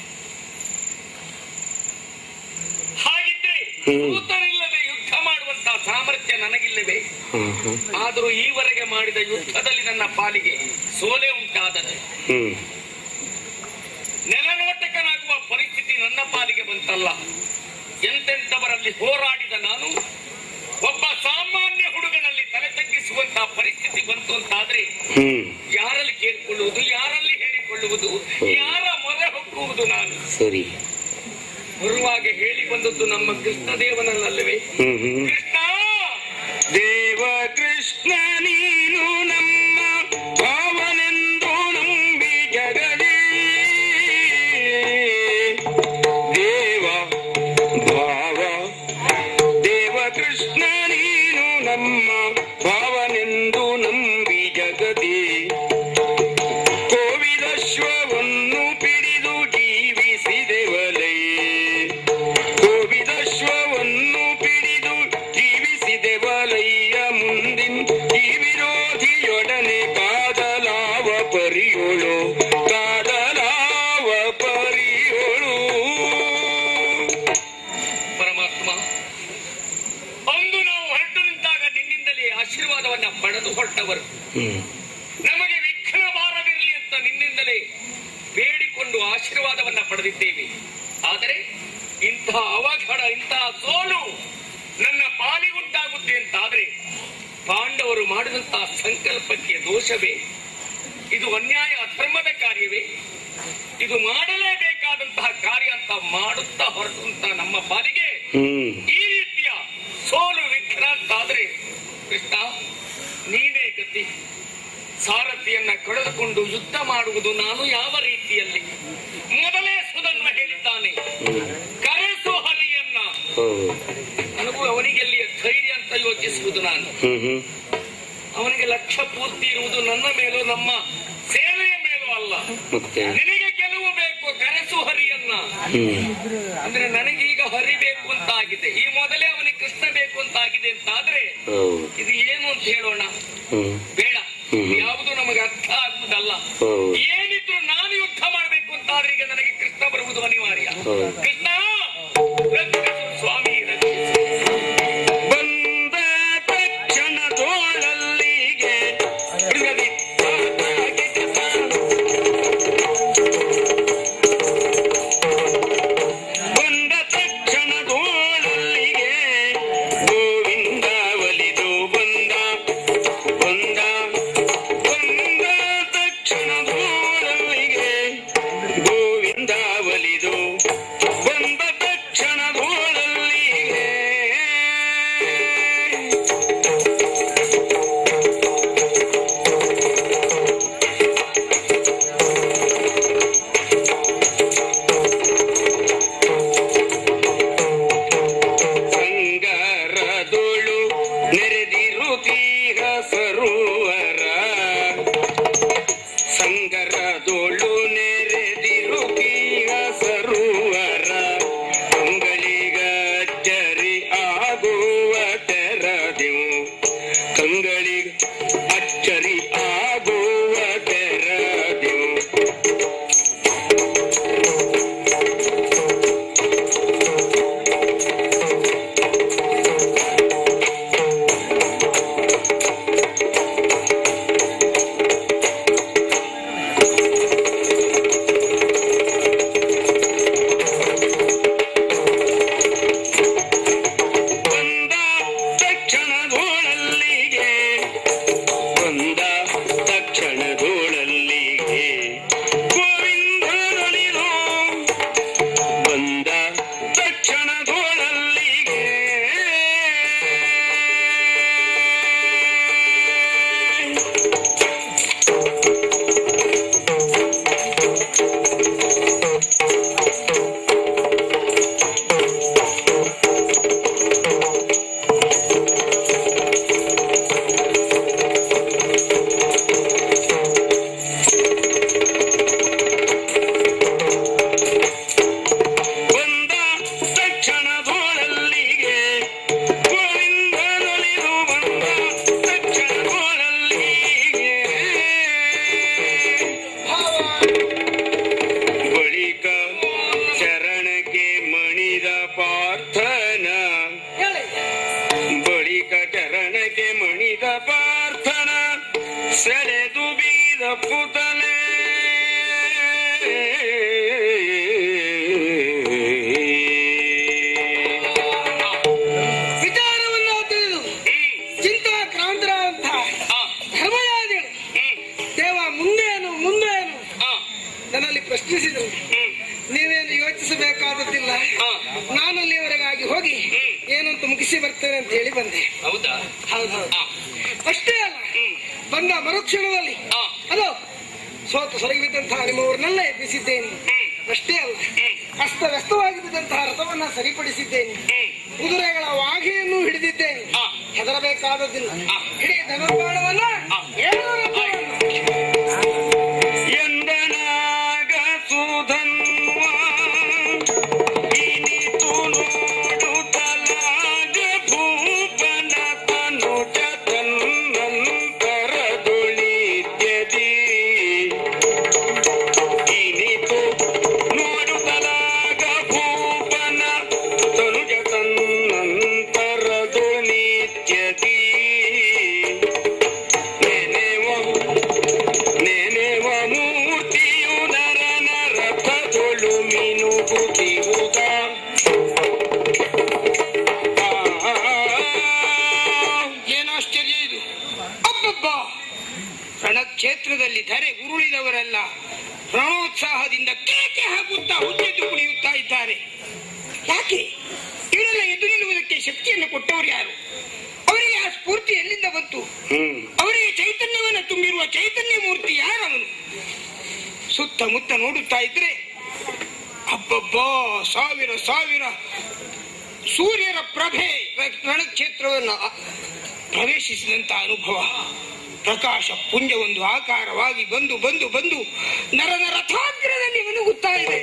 ಹಾಗಿದ್ರೆ ಹ್ಮ್. ಸೂತನಿಲ್ಲದೆ ಯುದ್ಧ ಮಾಡುವಂತಹ ಸಾಮರ್ಥ್ಯ ನನಗಿಲ್ಲವೇ ಹ್ಮ್ ಹ್ಮ್ ಆದರೂ ಈವರೆಗೆ ಮಾಡಿದ ಯುದ್ಧದಲ್ಲಿ ನನ್ನ ಪಾಲಿಗೆ ಸೋಲೆ ಉಂಟಾದದ್ದು ಹ್ಮ್ ನೆಲನೋಟಕನಾಗುವ ಪರಿಸ್ಥಿತಿ ನನ್ನ ಪಾಲಿಗೆ ಬಂತಲ್ಲ ಎಂತೆಂಥವರಲ್ಲಿ ಹೋರಾಡಿದ ನಾನು ಒಬ್ಬ ಸಾಮಾನ್ಯ ಹುಡುಗನಲ್ಲಿ ತಲೆ ತಗ್ಗಿಸುವಂತಹ ಪರಿಸ್ಥಿತಿ ಬಂತು ಅಂತಾದ್ರೆ ಹ್ಮ್ ಯಾರಲ್ಲಿ ಕೇಳಿಕೊಳ್ಳುವುದು ಯಾರಲ್ಲಿ ಹೇಳಿಕೊಳ್ಳುವುದು ಯಾರ ಮೊರೆ ಹೊಕ್ಕುವುದು ನಾನು ಸರಿ ಬರುವಾಗ ಹೇಳಿ ಬಂದದ್ದು ನಮ್ಮ ಕೃಷ್ಣದೇವನಲ್ಲವೇ ಹ್ಮ್ ಹ್ಮ್ ಕೃಷ್ಣ ದೇವ ಕೃಷ್ಣ ನೀನು ನಮ್ಮ ಭಾವನೆಂದು ನಂಬಿ ಜಗದಿ ದೇವ ಭಾವ ದೇವ ಕೃಷ್ಣ ನೀನು ನಮ್ಮ ಭಾವನೆಂದು ನಂಬಿ ಜಗದಿ ಕೋವಿದಶ್ವವನ್ನು ಪಿಡಿದು ಜೀವಿಸಿದೆವಲೇ ಕೋವಿದಶ್ವವನ್ನು ಪಿಡಿದು ಜೀವಿಸಿದೆವಲಯ್ಯ ಮುಂದಿನ ಈ ವಿರೋಧಿಯೊಡನೆ ಕಾದಲಾವ ಪರಿಯೋಳು ಕಾದಲಾವ ಪರಿಯೋಳು ಪರಮಾತ್ಮ ಅಂದು ನಾವು ಹೊರಟು ನಿಂತಾಗ ನಿನ್ನಿಂದಲೇ ಆಶೀರ್ವಾದವನ್ನ ಪಡೆದು ಹೊರಟವರು ಹ್ಮ್ ನಮಗೆ ವಿಘ್ನ ಬಾರದಿರಲಿ ಅಂತ ನಿನ್ನಿಂದಲೇ ಬೇಡಿಕೊಂಡು ಆಶೀರ್ವಾದವನ್ನ ಪಡೆದಿದ್ದೇವೆ ಆದರೆ ಇಂತಹ ಅವಘಡ ಇಂತಹ ಸೋಲು ನನ್ನ ಪಾಲಿಗುಂಟಾಗುತ್ತೆ ಅಂತಾದ್ರೆ ಪಾಂಡವರು ಮಾಡಿದಂತಹ ಸಂಕಲ್ಪಕ್ಕೆ ದೋಷವೇ ಇದು ಅನ್ಯಾಯ ಅಧರ್ಮದ ಕಾರ್ಯವೇ ಇದು ಮಾಡಲೇಬೇಕಾದಂತಹ ಕಾರ್ಯ ಅಂತ ಮಾಡುತ್ತಾ ಹೊರಟಂತ ನಮ್ಮ ಪಾಲಿಗೆ ಹ್ಮ್ ಈ ರೀತಿಯ ಸೋಲು ವಿಘ್ನ ಅಂತಾದ್ರೆ ಕೃಷ್ಣ ನೀನೇ ಗತಿ ಸಾರಥಿಯನ್ನ ಕಳೆದುಕೊಂಡು ಯುದ್ಧ ಮಾಡುವುದು ನಾನು ಯಾವ ರೀತಿಯಲ್ಲಿ ಮೊದಲೇ ಸುಧನ್ವ ಹೇಳಿದ್ದಾನೆ ಕರೆಸು ಹಲಿಯನ್ನ ಹೌದು ನನಗೂ ಅವನಿಗೆ ಎಲ್ಲಿಯ ಧೈರ್ಯ ಅಂತ ಯೋಚಿಸುವುದು ನಾನು ಹ್ಮ್ ಹ್ಮ್ ಅವನಿಗೆ ಲಕ್ಷ್ಯ ಪೂರ್ತಿ ಇರುವುದು ನನ್ನ ಮೇಲೂ ನಮ್ಮ ಸೇನೆಯ ಮೇಲೂ ಅಲ್ಲ ಮತ್ತೆ ನಿನಗೆ ಗೆಲುವು ಬೇಕು ಕರೆಸು ಹರಿಯನ್ನ ಹ್ಮ್ ಅಂದ್ರೆ ನನಗೀಗ ಹರಿಬೇಕು ಅಂತ ಆಗಿದೆ ಈ ಮೊದಲೇ ಅವನಿಗೆ ಕೃಷ್ಣ ಬೇಕು ಅಂತ ಆಗಿದೆ ಅಂತ ಆದ್ರೆ ಹೌದು ಇದು ಏನು ಅಂತ ಹೇಳೋಣ ಹ್ಮ್ ಬೇಡ ಹ್ಮ್. ಯಾವುದು ನಮಗೆ ಅರ್ಥ ಆಗುವುದಲ್ಲ ಹೌದು. ಏನಿದ್ರು ನಾನು ಯುದ್ಧ ಮಾಡಬೇಕು ಅಂತ ಆದ್ರೆ ಈಗ ನನಗೆ ಕೃಷ್ಣ ಬರುವುದು ಅನಿವಾರ್ಯ ಹೌದು. ಕೃಷ್ಣ ರಕ್ಷಿಸು ಸ್ವಾಮಿ ರಕ್ಷಿಸು ಬಂದ ತಕ್ಷಣ ತೋಳಲ್ಲಿಗೆ ಬಂದ ತಕ್ಷಣ ತೋಳಲ್ಲಿಗೆ ಗೋವಿಂದ ಒಲಿದು ಬಂದ ಬಂದ ಬಂದ ತಕ್ಷಣ ತೋಳಲ್ಲಿಗೆ ಗೋವಿಂದ ಒಲಿದು ಬಂದ ತಕ್ಷಣ ತೋಳಲ್ಲಿಗೆ ಸಂಗರದೊಳು ನೆರೆದಿರುತ್ತೀಗ ಸರೋವರ ಸಂಗರದೊಳು ನೆರೆದಿರುತ್ತೀಗ ಸರೋವರ ಕಂಗಳಿಗಚ್ಚರಿ ಆಗುವ ತೆರದೆವು ಕಂಗಳಿಗ ಅಚ್ಚರಿ ಆಗುವ ತೆರದೆವು ಪುನೀತ ಚರಣಕ್ಕೆ ಮಣಿದ ಪ್ರಾರ್ಥನ ಸೆಳೆದು ಬೀದ ಪುತಲೆ ವಿಚಾರವನ್ನು ತಿಳಿದು ಚಿಂತಾ ಕ್ರಾಂತರಾದಂತಹ ಧರ್ಮಯಾದಿಗಳು ದೇವ ಮುಂದೇನು ಮುಂದೇನು ನನ್ನಲ್ಲಿ ಪ್ರಶ್ನಿಸಿದರು ನೀವೇನು ಯೋಚಿಸಬೇಕಾದದ್ದಿಲ್ಲ ನಾನು ಅಲ್ಲಿವರೆಗಾಗಿ ಹೋಗಿ ಏನಂತ ಮುಗಿಸಿ ಬರ್ತೇನೆ ಅಂತ ಹೇಳಿ ಬಂದೆ ಹೌದಾ ಹೌದು ಹೌದು ಅಷ್ಟೇ ಅಲ್ಲ ಬಂದ ಮರುಕ್ಷಣದಲ್ಲಿ ಅದು ಸೋತು ಸೊರಗಿ ಬಿದ್ದಂತಹ ನಿಮ್ಮ ಊರಿನಲ್ಲೇ ಎಬ್ಬಿಸಿದ್ದೇನೆ ಅಷ್ಟೇ ಅಲ್ಲ ಅಸ್ತ ವ್ಯಸ್ತವಾಗಿ ಬಿದ್ದಂತಹ ರಥವನ್ನ ಸರಿಪಡಿಸಿದ್ದೇನೆ ಕುದುರೆಗಳ ವಾಘೆಯನ್ನು ಹಿಡಿದಿದ್ದೇನೆ ಹೆದರಬೇಕಾದದ್ದಿಲ್ಲ ಹಿಡಿ ಧನುರ್ಬಾಣವನ್ನ ಏಳು ರಥವನ್ನು ಎಂದನಾಗ ಸುಧನ್ವ ಇನಿತು ನೋಡುತ್ತಲಾಗ ಭೂಪನ ತನುಜ ತನ್ನಂತರದುಳಿದ್ಯದಿ ಇನಿತು ನೋಡುತ್ತಲಾಗ ಭೂಪನ ತನುಜ ತನ್ನಂತರದುಳಿದ್ಯದಿ ನೆನೆವ ನೆನೆವ ಮೂರ್ತಿಯು ನರ ನರಥದೊಳು ಮಿನುಗುತ್ತಿರುವುದ ಏನಾಶ್ಚರ್ಯ ಇದು ಅಬ್ಬಬ್ಬ ರಣಕ್ಷೇತ್ರದಲ್ಲಿ ಧರೆ ಉರುಳಿದವರೆಲ್ಲ ರಣೋತ್ಸಾಹದಿಂದ ಕೇಕೆ ಹಾಕುತ್ತಾ ಹುಚ್ಚೆದ್ದು ಕುಣಿಯುತ್ತಾ ಇದ್ದಾರೆ ಯಾಕೆ ಇವರೆಲ್ಲ ಎದ್ದು ನಿಲ್ಲುವುದಕ್ಕೆ ಶಕ್ತಿಯನ್ನು ಕೊಟ್ಟವರು ಯಾರು ಅವರಿಗೆ ಆ ಸ್ಫೂರ್ತಿ ಎಲ್ಲಿಂದ ಬಂತು ಹ್ಮ್ ಅವರಿಗೆ ಚೈತನ್ಯವನ್ನು ತುಂಬಿರುವ ಚೈತನ್ಯ ಮೂರ್ತಿ ಯಾರವನು ಸುತ್ತಮುತ್ತ ನೋಡುತ್ತಾ ಇದ್ರೆ ಅಬ್ಬಬ್ಬಾ ಸಾವಿರ ಸಾವಿರ ಸೂರ್ಯರ ಪ್ರಭೆ ರಣಕ್ಷೇತ್ರವನ್ನು ಅ- ಪ್ರವೇಶಿಸಿದಂತ ಅನುಭವ ಪ್ರಕಾಶ ಪುಂಜ ಒಂದು ಆಕಾರವಾಗಿ ಬಂದು ಬಂದು ಬಂದು ನರನ ರಥಾಗ್ರದಲ್ಲಿ ಮಿನುಗುತ್ತಾ ಇದೆ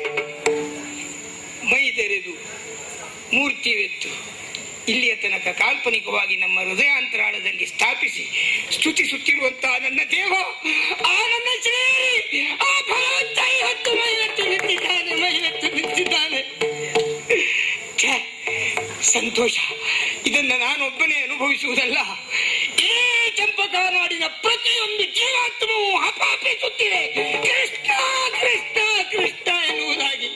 ಮೈ ತೆರೆದು ಮೂರ್ತಿವೆತ್ತು ಇಲ್ಲಿಯ ತನಕ ಕಾಲ್ಪನಿಕವಾಗಿ ನಮ್ಮ ಹೃದಯಾಂತರಾಳದಲ್ಲಿ ಸ್ಥಾಪಿಸಿ ಸ್ತುತಿಸುತ್ತಿರುವಂತಹ ನನ್ನ ದೇವ ಆ ನನ್ನ ಶ್ರೀ ಆ ಭಗವಂತ ಇವತ್ತು ಮೈವತ್ತು ನಿಂತಿದ್ದಾನೆ ಮೈವತ್ತು ನಿಂತಿದ್ದಾನೆ ಛೆ, ಸಂತೋಷ ಇದನ್ನ ನಾನೊಬ್ಬನೇ ಅನುಭವಿಸುವುದಲ್ಲ ಈ ಚಂಪಕ ನಾಡಿನ ಪ್ರತಿಯೊಂದು ಜೀವಾತ್ಮವು ಹಪಾಪಿಸುತ್ತಿದೆ ಕೃಷ್ಣ ಕೃಷ್ಣ ಕೃಷ್ಣ ಎನ್ನುವುದಾಗಿ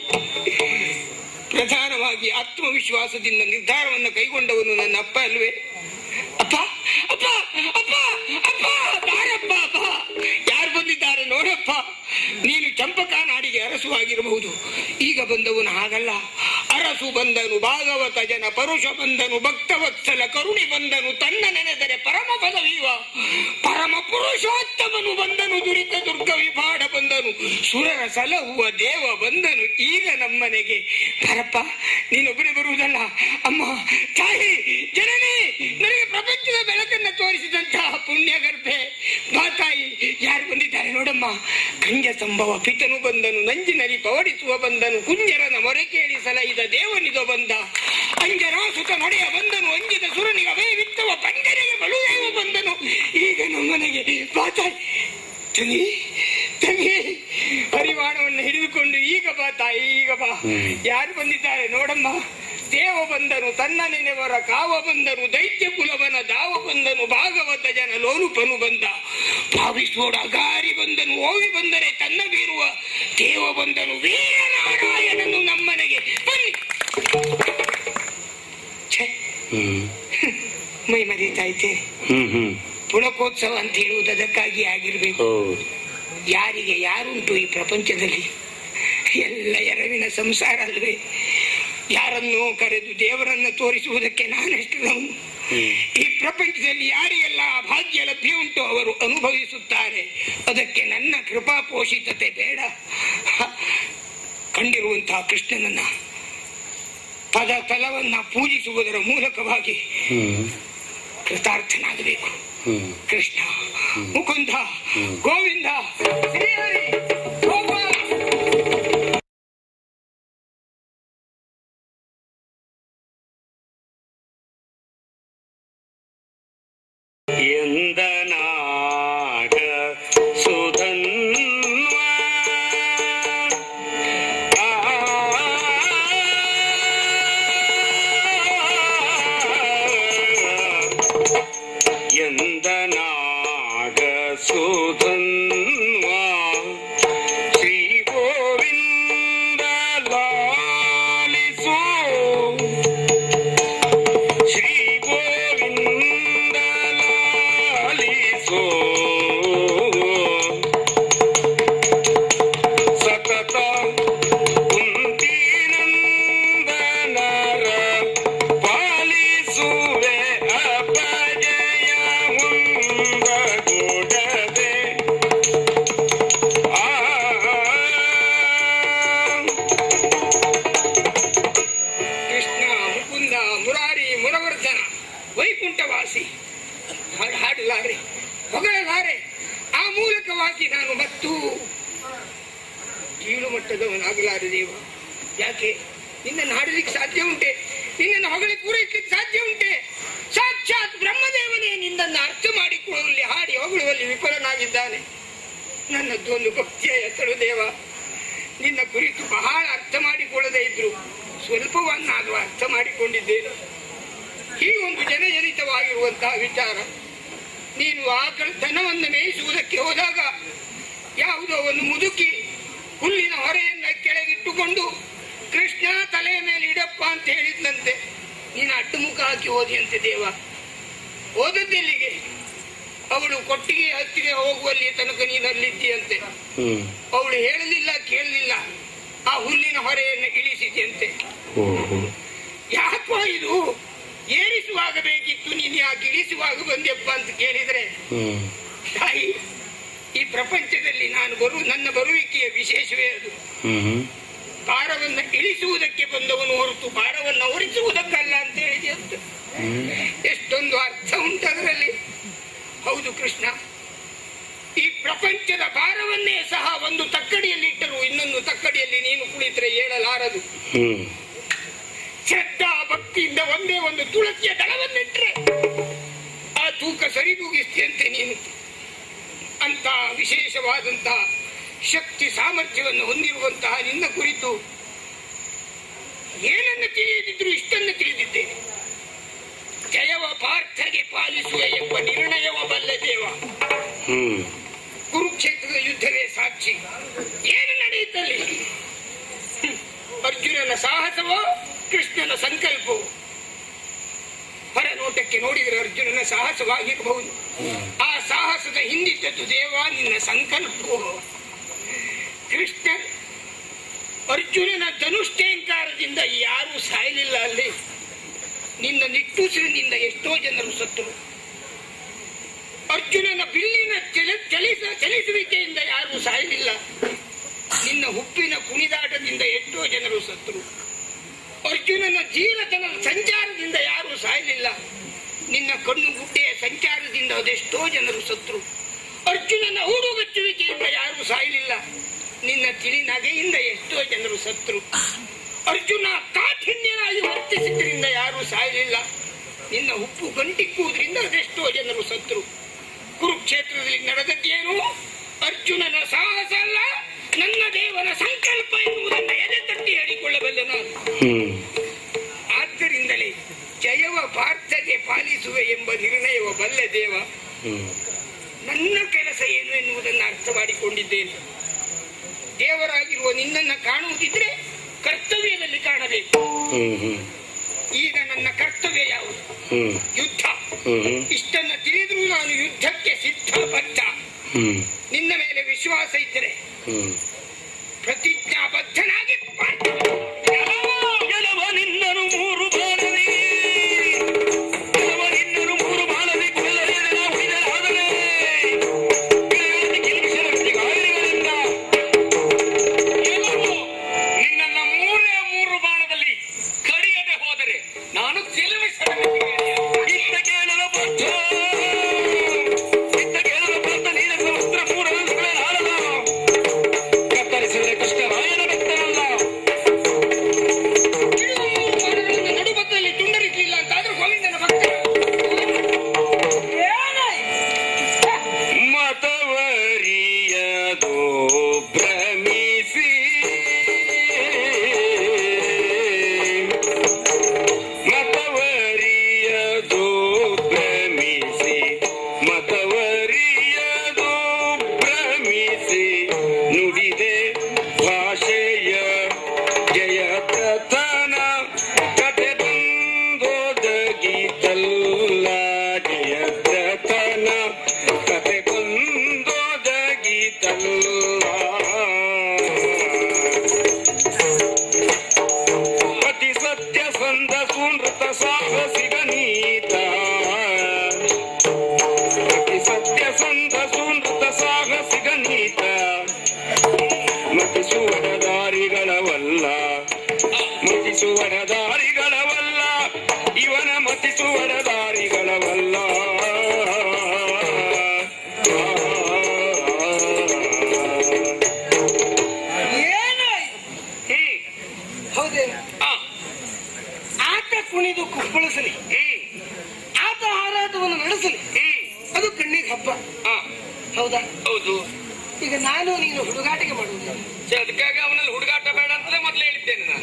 ಪ್ರಧಾನವಾಗಿ ಆತ್ಮವಿಶ್ವಾಸದಿಂದ ನಿರ್ಧಾರವನ್ನು ಕೈಗೊಂಡವನು ನನ್ನ ಅಪ್ಪ ಅಲ್ವೇ ಅಪ್ಪ ಅಪ್ಪ ಅಪ್ಪ ಅಪ್ಪ ಬಾರಪ್ಪ ಅಪ್ಪ ಯಾರು ಬಂದಿದ್ದಾರೆ ನೋಡಪ್ಪ ನೀನು ಚಂಪಕ ನಾಡಿಗೆ ಅರಸುವಾಗಿರಬಹುದು ಈಗ ಬಂದವನು ಹಾಗಲ್ಲ ಅರಸು ಬಂದನು ಭಾಗವತ ಜನ ಪರುಷ ಬಂದನು ಭಕ್ತವತ್ಸಲ ಕರುಣಿ ಬಂದನು ತನ್ನ ನೆನೆದರೆ ಪರಮ ಪದವೀವ ಪರಮ ಪುರುಷೋತ್ತಮನು ಬಂದನು ದುರಿತ ದುರ್ಗ ವಿಭಾಡ ಬಂದನು ಸುರರ ಸಲಹುವ ದೇವ ಬಂದನು ಈಗ ನಮ್ಮನೆಗೆ ಬರಪ್ಪ ನೀನೊಬ್ಬನೇ ಬರುವುದಲ್ಲ ಅಮ್ಮ ತಾಯಿ ಜನನಿ ನನಗೆ ಪ್ರಪಂಚದ ಬೆಳಕನ್ನ ತೋರಿಸಿದಂತಹ ಪುಣ್ಯ ಗರ್ಭೆ ಬಾ ತಾಯಿ ಯಾರು ಬಂದಿದ್ದಾರೆ ನೋಡಮ್ಮ ಕಂಜ ಸಂಭವ ಪಿತನು ಬಂದನು ನಂಜಿನರಿ ಪವಡಿಸುವ ಬಂದನು ಕುಂಜರನ ಮೊರೆ ಕೇಳಿ ಸಲಹಿದ ದೇವನಿದು ಬಂದ ಅಂಜರಾಸುತ ನಡೆಯ ಬಂದನು ಅಂಜಿದ ಸುರನಿಗೆ ಅವೇ ವಿತ್ತವ ಪಂಡರಿಗೆ ಬಳುದೇವ ಬಂದನು ಈಗ ನಮ್ಮನೆಗೆ ಬಾ ತಾಯಿ ತಂಗಿ ತಂಗಿ ಪರಿವಾಣವನ್ನು ಹಿಡಿದುಕೊಂಡು ಈಗ ಬಾ ತಾಯಿ ಈಗ ಬಾ ಯಾರು ಬಂದಿದ್ದಾರೆ ನೋಡಮ್ಮ ದೇವ ಬಂದನು ತನ್ನ ನೆನೆವರ ಕಾವ ಬಂದನು ದೈತ್ಯ ಕುಲವನ ದಾವ ಬಂದನು ಭಾಗವತ ಜನ ಲೋಲುಪನು ಬಂದ ಭಾವಿಸುವೋಡ ಅಗಾರಿ ಬಂದನು ಓವಿ ಬಂದರೆ ತನ್ನ ಬೀರುವ ದೇವ ಬಂದನು ವೀರನಾರಾಯಣನು ನಮ್ಮನೆಗೆ ಬನ್ನಿ ಛೆ, ಹ್ಮ್ ಮೈ ಮರೀತಾ ಇದ್ದೇನೆ ಹ್ಮ್ ಹ್ಮ್ ಪುಳಕೋತ್ಸವ ಅಂತ ಹೇಳುವುದು ಅದಕ್ಕಾಗಿ ಆಗಿರ್ಬೇಕು ಹೌದು ಯಾರಿಗೆ ಯಾರುಂಟು ಈ ಪ್ರಪಂಚದಲ್ಲಿ ಎಲ್ಲ ಎರವಿನ ಸಂಸಾರ ಅಲ್ವೇ ಯಾರನ್ನೋ ಕರೆದು ದೇವರನ್ನ ತೋರಿಸುವುದಕ್ಕೆ ನಾನೆಷ್ಟು ನಾವು ಈ ಪ್ರಪಂಚದಲ್ಲಿ ಯಾರಿಗೆಲ್ಲ ಆ ಭಾಗ್ಯ ಲಭ್ಯ ಉಂಟು ಅವರು ಅನುಭವಿಸುತ್ತಾರೆ ಅದಕ್ಕೆ ನನ್ನ ಕೃಪಾ ಪೋಷಿತತೆ ಬೇಡ ಹ, ಕಂಡಿರುವಂತಹ ಕೃಷ್ಣನನ್ನ ಪದ ತಲವನ್ನ ಪೂಜಿಸುವುದರ ಮೂಲಕವಾಗಿ ಹ್ಮ್ ಕೃತಾರ್ಥನಾಗಬೇಕು ಹ್ಮ್ ಕೃಷ್ಣ ಮುಕುಂದ ಗೋವಿಂದ ಶ್ರೀಹರಿ ಗೋಪಾಲ ಎಂದನಾಗ ಸುಧನ್ವ ಆ ಪಾಲಿಸೋ ಧನ್ವ ಶ್ರೀ ಗೋವಿಂದ ಲಾಲಿಸೋ ಶ್ರೀ ಗೋವಿಂದ ಲಾಲಿಸೋ ಸತತ ಕುಂತಿನಂದನರ ಪಾಲಿಸುವೆ ಅಪಜಯ ಮುಂಬಗೂಡದೆ ಆ ಕೃಷ್ಣ ಮುಕುಂದ ಮುರಾರಿ ಮುರವರ್ಧನ ವೈಕುಂಠವಾಸಿ ಹಾಡು ಹಾಡಲಾರೆ ಹೊಗಳಲಾರೆ ಆ ಮೂಲಕವಾಗಿ ನಾನು ಮತ್ತು ಕೀಳು ಮಟ್ಟದವನಾಗಲಾರೆ ದೇವ ಯಾಕೆ ನಿನ್ನನ್ನು ಹಾಡಲಿಕ್ಕೆ ಸಾಧ್ಯ ಉಂಟೆ ನಿನ್ನನ್ನು ಹೊಗಳಿ ಪೂರೈಸಲಿಕ್ಕೆ ಸಾಧ್ಯ ಉಂಟೆ ಸಾಕ್ಷಾತ್ ಬ್ರಹ್ಮದೇವನೇ ನಿನ್ನನ್ನು ಅರ್ಥ ಮಾಡಿಕೊಳ್ಳುವಲ್ಲಿ ಹಾಡಿ ಹೊಗಳುವಲ್ಲಿ ವಿಫಲನಾಗಿದ್ದಾನೆ ನನ್ನದೊಂದು ಭಕ್ತಿಯ ಹೆಸರು ದೇವ ನಿನ್ನ ಕುರಿತು ಬಹಳ ಅರ್ಥ ಮಾಡಿಕೊಳ್ಳದೇ ಇದ್ರು ಸ್ವಲ್ಪವನ್ನಾದರೂ ಅರ್ಥ ಮಾಡಿಕೊಂಡಿದ್ದೇನೆ ಹೀಗೊಂದು ಜನಜನಿತವಾಗಿರುವಂತಹ ವಿಚಾರ ನೀನು ಆಕಳ ದನವನ್ನು ಮೇಯಿಸುವುದಕ್ಕೆ ಹೋದಾಗ ಯಾವುದೋ ಒಂದು ಮುದುಕಿ ಹುಲ್ಲಿನ ಹೊರೆಯನ್ನ ಕೆಳಗಿಟ್ಟುಕೊಂಡು ಕೃಷ್ಣ ತಲೆಯ ಮೇಲೆ ಇಡಪ್ಪ ಅಂತ ಹೇಳಿದ್ನಂತೆ ನೀನು ಅಡ್ಡಮುಖ ಹಾಕಿ ಓದಿಯಂತೆ ದೇವ ಓದದ್ದೆಲ್ಲಿಗೆ ಅವಳು ಕೊಟ್ಟಿಗೆ ಹತ್ತಿಗೆ ಹೋಗುವಲ್ಲಿ ತನಕ ನೀನು ಅಲ್ಲಿದ್ದೀಯಂತೆ ಹ್ಮ್ ಅವಳು ಹೇಳಲಿಲ್ಲ ಕೇಳಲಿಲ್ಲ ಆ ಹುಲ್ಲಿನ ಹೊರೆಯನ್ನು ಇಳಿಸಿದ್ಯಂತೆ ಓಹೋ ಯಾಕೋ ಇದು ಏರಿಸುವಾಗ ಬೇಕಿತ್ತು ನೀನು ಯಾಕೆ ಇಳಿಸುವಾಗ ಬಂದೆಪ್ಪ ಅಂತ ಕೇಳಿದ್ರೆ ಹ್ಮ್ ತಾಯಿ ಈ ಪ್ರಪಂಚದಲ್ಲಿ ನಾನು ಬರು ನನ್ನ ಬರುವಿಕೆಯ ವಿಶೇಷವೇ ಅದು ಹ್ಮ್ ಹ್ಮ್ ಭಾರವನ್ನ ಇಳಿಸುವುದಕ್ಕೆ ಬಂದವನು ಹೊರತು ಭಾರವನ್ನು ಹೊರಿಸುವುದಕ್ಕಲ್ಲ ಅಂತ ಹೇಳಿದೆಯಂತೆ ಎಷ್ಟೊಂದು ಅರ್ಥ ಉಂಟು ಅದರಲ್ಲಿ ಹೌದು ಕೃಷ್ಣ ಈ ಪ್ರಪಂಚದ ಭಾರವನ್ನೇ ಸಹ ಒಂದು ತಕ್ಕಡಿಯಲ್ಲಿ ಇಟ್ಟರು ಇನ್ನೊಂದು ತಕ್ಕಡಿಯಲ್ಲಿ ನೀನು ಕುಳಿತರೆ ಏಳಲಾರದು ಹ್ಮ್ ಶ್ರದ್ಧಾ ಭಕ್ತಿಯಿಂದ ಒಂದೇ ಒಂದು ತುಳಸಿಯ ದಳವನ್ನಿಟ್ರೆ ಆ ತೂಕ ಸರಿದೂಗಿಸ್ತಿಯಂತೆ ನೀನು ಅಂತ ವಿಶೇಷವಾದಂತಹ ಶಕ್ತಿ ಸಾಮರ್ಥ್ಯವನ್ನು ಹೊಂದಿರುವಂತಹ ನಿನ್ನ ಕುರಿತು ಏನನ್ನು ತಿಳಿಯದಿದ್ರು ಇಷ್ಟನ್ನು ತಿಳಿದಿದ್ದೇನೆ ಜಯವ ಪಾರ್ಥಗೆ ಪಾಲಿಸುವ ಎಂಬ ನಿರ್ಣಯವ ಬಲ್ಲ ದೇವ ಹ್ಮ್ ಕುರುಕ್ಷೇತ್ರದ ಯುದ್ಧವೇ ಸಾಕ್ಷಿ ಏನು ನಡೆಯುತ್ತಲ್ಲಿ ಹ್ಮ್. ಅರ್ಜುನನ ಸಾಹಸವೋ ಕೃಷ್ಣನ ಸಂಕಲ್ಪವೋ ಹೊರ ನೋಟಕ್ಕೆ ನೋಡಿದರೆ ಅರ್ಜುನನ ಸಾಹಸವಾಗಿರಬಹುದು ಆ ಸಾಹಸದ ಹಿಂದಿದ್ದದ್ದು ದೇವ ನಿನ್ನ ಸಂಕಲ್ಪವೋ ಕೃಷ್ಣ ಅರ್ಜುನನ ಧನುಷ್ಟೇಂಕಾರದಿಂದ ಯಾರೂ ಸಾಯಲಿಲ್ಲ ಅಲ್ಲಿ ನಿನ್ನ ನಿಟ್ಟುಸಿರಿನಿಂದ ಎಷ್ಟೋ ಜನರು ಸತ್ತರು ಅರ್ಜುನನ ಬಿಲ್ಲಿನ ಚಲ- ಚಲಿಸ ಚಲಿಸುವಿಕೆಯಿಂದ ಯಾರೂ ಸಾಯಲಿಲ್ಲ ನಿನ್ನ ಹುಪ್ಪಿನ ಕುಣಿದಾಟದಿಂದ ಎಷ್ಟೋ ಜನರು ಸತ್ತರು ಅರ್ಜುನನ ಜೀವತನದ ಸಂಚಾರದಿಂದ ಯಾರೂ ಸಾಯಲಿಲ್ಲ ನಿನ್ನ ಕಣ್ಣು ಗುಡ್ಡೆಯ ಸಂಚಾರದಿಂದ ಅದೆಷ್ಟೋ ಜನರು ಸತ್ರು ಅರ್ಜುನನ ಹೂಡುಗಚ್ಚುವಿಕೆಯಿಂದ ಯಾರೂ ಸಾಯಲಿಲ್ಲ ನಿನ್ನ ತಿಳಿ ನಗೆಯಿಂದ ಎಷ್ಟೋ ಜನರು ಸತ್ರು ಅರ್ಜುನ ಕಾಠಿಣ್ಯನಾಗಿ ವರ್ತಿಸಿದ್ರಿಂದ ಯಾರೂ ಸಾಯಲಿಲ್ಲ ನಿನ್ನ ಉಪ್ಪು ಗಂಟಿಕ್ಕುವುದರಿಂದ ಅದೆಷ್ಟೋ ಜನರು ಸತ್ರು ಕುರುಕ್ಷೇತ್ರದಲ್ಲಿ ನಡೆದದ್ದೇನು ಅರ್ಜುನನ ಸಾಹಸ ಅಲ್ಲ ನನ್ನ ದೇವನ ಸಂಕಲ್ಪ ಎನ್ನುವುದನ್ನು ಎದೆ ತಟ್ಟಿ ಹೇಳಿಕೊಳ್ಳಬಲ್ಲೆ ನಾನು ಹ್ಮ್ ಆದ್ದರಿಂದಲೇ ಜಯವ ಪಾರ್ಥಗೆ ಪಾಲಿಸುವೆ ಎಂಬ ನಿರ್ಣಯವ ಬಲ್ಲೆ ದೇವ ಹ್ಮ್ ನನ್ನ ಕೆಲಸ ಏನು ಎನ್ನುವುದನ್ನು ಅರ್ಥ ಮಾಡಿಕೊಂಡಿದ್ದೇನೆ ದೇವರಾಗಿರುವ ನಿನ್ನನ್ನು ಕಾಣುವುದಿದ್ರೆ ಕರ್ತವ್ಯದಲ್ಲಿ ಕಾಣಬೇಕು ಹ್ಮ್ ಹ್ಮ್ ಈಗ ನನ್ನ ಕರ್ತವ್ಯ ಯಾವುದು ಹ್ಮ್ ಯುದ್ಧ ಹ್ಮ್ ಹ್ಮ್ ಇಷ್ಟನ್ನು ತಿಳಿದರೂ ನಾನು ಯುದ್ಧಕ್ಕೆ ಸಿದ್ಧಬದ್ಧ ಹ್ಮ್ ನಿನ್ನ ಮೇಲೆ ವಿಶ್ವಾಸ ಇದ್ದರೆ ಹ್ಮ್ ಪ್ರತಿಜ್ಞಾಬದ್ಧನಾಗಿ ಪಾರ್ಥ ಗೆಲುವ ನಿನ್ನನು ಮೂರು ಬಾಣದಿ ಗೆಲುವ ನಿನ್ನನು ಮೂರು ಬಾಣದಿ ಕೊಲ್ಲಲಿದೆ ನಾವು ಉಳಿದರಾದರೆ ಗಿಳಿಗಳಲ್ಲಿ ಗೆಲುವಿಸಿದ ವ್ಯಕ್ತಿಗಾಯಗಳಿಂದ ಗೆಲುವು ನಿನ್ನನ್ನ ಮೂರೇ ಮೂರು ಬಾಣದಲ್ಲಿ ಕಡಿಯದೆ ಹೋದರೆ ನಾನು ಗೆಲುವಿಸದ ಇತ್ತ ಕೇಳಲು ಬದ್ಧ ಇತ್ತ ಕೇಳಲು ಬದ್ಧ ನೀನ ಸಮುದ್ರ ಮೂರನ್ನು ಸುಳ್ಳಲಾರದು ಕತ್ತರಿಸಿದರೆ ಕೃಷ್ಣರಾಯನ ಬೆತ್ತನಲ್ಲ ಹೌದಾ ಹೌದು ಈಗ ನಾನು ನೀನು ಹುಡುಗಾಟಿಕೆ ಮಾಡುವುದು ಛೆ, ಅದಕ್ಕಾಗಿ ಅವನಲ್ಲಿ ಹುಡುಗಾಟ ಬೇಡ ಅಂತಲೇ ಮೊದಲು ಹೇಳಿದ್ದೇನೆ ನಾನು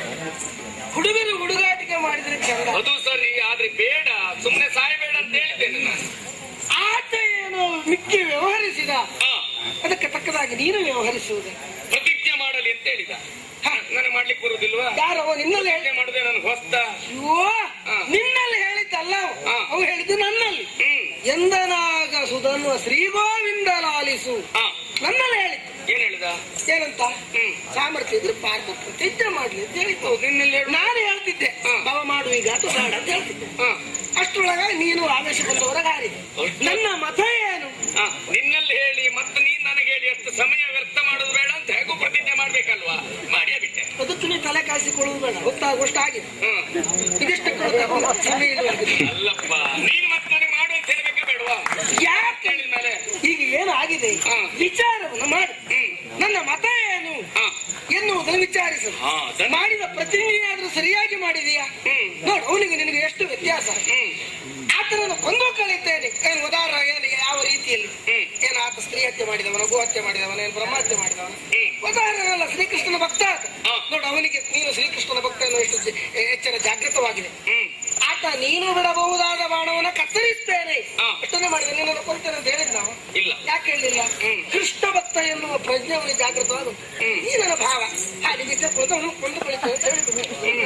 ಹುಡುಗರು ಹುಡುಗಾಟಿಕೆ ಮಾಡಿದ್ರೆ ಚಂದ ಅದು ಸರಿ ಆದ್ರೆ ಬೇಡ ಸುಮ್ಮನೆ ಸಾಯಬೇಡ ಅಂತ ಹೇಳಿದ್ದೇನೆ ನಾನು ಆತ ಏನು ಮಿಕ್ಕಿ ವ್ಯವಹರಿಸಿದ ಹಾ ಅದಕ್ಕೆ ತಕ್ಕದಾಗಿ ನೀನು ವ್ಯವಹರಿಸುವುದು ಪ್ರತಿಜ್ಞೆ ಮಾಡಲಿ ಅಂತ ಹೇಳಿದ ಹ, ನನಗೆ ಮಾಡ್ಲಿಕ್ಕೆ ಬರುದಿಲ್ವಾ ಯಾರವ ನಿನ್ನಲ್ಲಿ ಹೇಳಿ ಪ್ರತಿಜ್ಞೆ ಮಾಡುದೇ ನನಗೆ ಹೊಸ್ತ ಅಯ್ಯೋ ಹಾ. ನಿನ್ನಲ್ಲಿ ಹೇಳಿದ್ದಲ್ಲ ಅವ. ಹಾ. ಅವು ಹೇಳಿದ್ದು ನನ್ನಲ್ಲಿ ಹ್ಮ್ ಎಂದನಾಗ ಸುಧನ್ವ ಶ್ರೀಗೋವಿಂದ ಲಾಲಿಸು ಹಾ ನನ್ನಲ್ಲಿ ಹೇಳಿದ್ದು ಏನ್ ಹೇಳಿದ ಏನಂತ ಹ್ಮ್ ಸಾಮರ್ಥ್ಯ ಇದ್ರೆ ಪಾರ್ಥ ಪ್ರತಿಜ್ಞೆ ಮಾಡ್ಲಿ ಅಂತ ಹೇಳಿದ್ದು ಹೌದು, ನಿನ್ನಲ್ಲಿ ಹೇಳು. ನಾನು ಹೇಳ್ತಿದ್ದೆ ಹಾ. ಭವ ಮಾಡು ಈಗ ಅದು ಬೇಡ ಅಂತ ಹೇಳ್ತಿದ್ದೆ ಹಾ ಅಷ್ಟರೊಳಗ ನೀನು ಆವೇಶ ಬಂದವರ ಗಾರಿ ಅಷ್ಟು? ನನ್ನ ಮತ ಏನು ಹಾ, ನಿನ್ನಲ್ಲಿ ಹೇಳಿ ಮತ್ತೆ ನೀನ್ ನನಗೆ ಹೇಳಿ ಅಷ್ಟು ಸಮಯ ವ್ಯರ್ಥ ಮಾಡೋದು ಬೇಡ ಅಂತ ಹೇಗೂ ಪ್ರತಿಜ್ಞೆ ಮಾಡ್ಬೇಕಲ್ವಾ ಮಾಡಿಯೇ ಬಿಟ್ಟೆ ಅದಕ್ಕೆ ನೀ ತಲೆ ಕಾಯಿಸಿಕೊಳ್ಳುವುದು ಬೇಡ ಗೊತ್ತಾಗುವಷ್ಟು ಆಗಿದೆ ಹ್ಮ್ ಇದಿಷ್ಟು ಸಮಯ ಇಲ್ಲವಾಗಿದೆ. ಅಲ್ಲಪ್ಪ ನೀನು ಮತ್ತೆ ನನಗೆ ಮಾಡು ಅಂತ ಹೇಳ್ಬೇಕಾ ಬೇಡವಾ ಯಾಕೆ ಹೇಳಿದ ಮೇಲೆ ಈಗ ಏನಾಗಿದೆ ಹಾ. ವಿಚಾರವನ್ನು ಮಾಡು ಹ್ಮ್ ನನ್ನ ಮತ ಏನು ಹಾ ಎನ್ನುವುದನ್ನು ವಿಚಾರಿಸು ಹಾ ಅದನ್ನ- ಮಾಡಿದ ಪ್ರತಿಜ್ಞೆಯಾದ್ರೂ ಸರಿಯಾಗಿ ಮಾಡಿದೀಯಾ ಹ್ಮ್ ನೋಡು ಅವನಿಗೆ ನಿನಗೆ ಎಷ್ಟು ವ್ಯತ್ಯಾಸ ಹ್ಮ್ ಆತನನ್ನು ಕೊಂದು ಕಲಿತೇನೆ ಏನು ಉದಾಹರಣೆ ಏನು ಯಾವ ರೀತಿಯಲ್ಲಿ ಹ್ಮ್. ಏನು ಆತ ಸ್ತ್ರೀ ಹತ್ಯೆ ಮಾಡಿದವನ ಗೋ ಹತ್ಯೆ ಮಾಡಿದವನ ಏನು ಬ್ರಹ್ಮಹತ್ಯೆ ಮಾಡಿದವನ ಹ್ಮ್. ಉದಾಹರಣೆ ಅಲ್ಲ ಶ್ರೀಕೃಷ್ಣನ ಭಕ್ತ ಆತ ಹಾ. ನೋಡು ಅವನಿಗೆ ನೀನು ಶ್ರೀಕೃಷ್ಣನ ಭಕ್ತ ಎನ್ನುವ ಎಷ್ಟು ಜ- ಎಚ್ಚರ ಜಾಗೃತವಾಗಿದೆ ಹ್ಮ್ ಆತ ನೀನು ಬಿಡಬಹುದಾದ ಬಾಣವನ್ನ ಕತ್ತರಿಸ್ತೇನೆ ಹಾ. ಎಷ್ಟನ್ನೇ ಮಾಡಿದ ನಿನ್ನನ್ನು ಕೊಲ್ತೇನೆ ಅಂತ ಹೇಳಿದ್ ನಾವು ಇಲ್ಲ ಯಾಕೆ ಹೇಳಿಲ್ಲ ಹ್ಮ್. ಕೃಷ್ಣ ಭಕ್ತ ಎನ್ನುವ ಪ್ರಜ್ಞೆ ಅವನಿಗೆ ಜಾಗೃತವಾದ ಹ್ಮ್. ಈ ನನ್ನ ಭಾವ ಹಾಗೆ ಬಿದ್ದ ಕುಳಿತು ಅವನು ಕೊಂದು ಕುಳಿತು ಅಂತ ಹೇಳಿದ್ರು.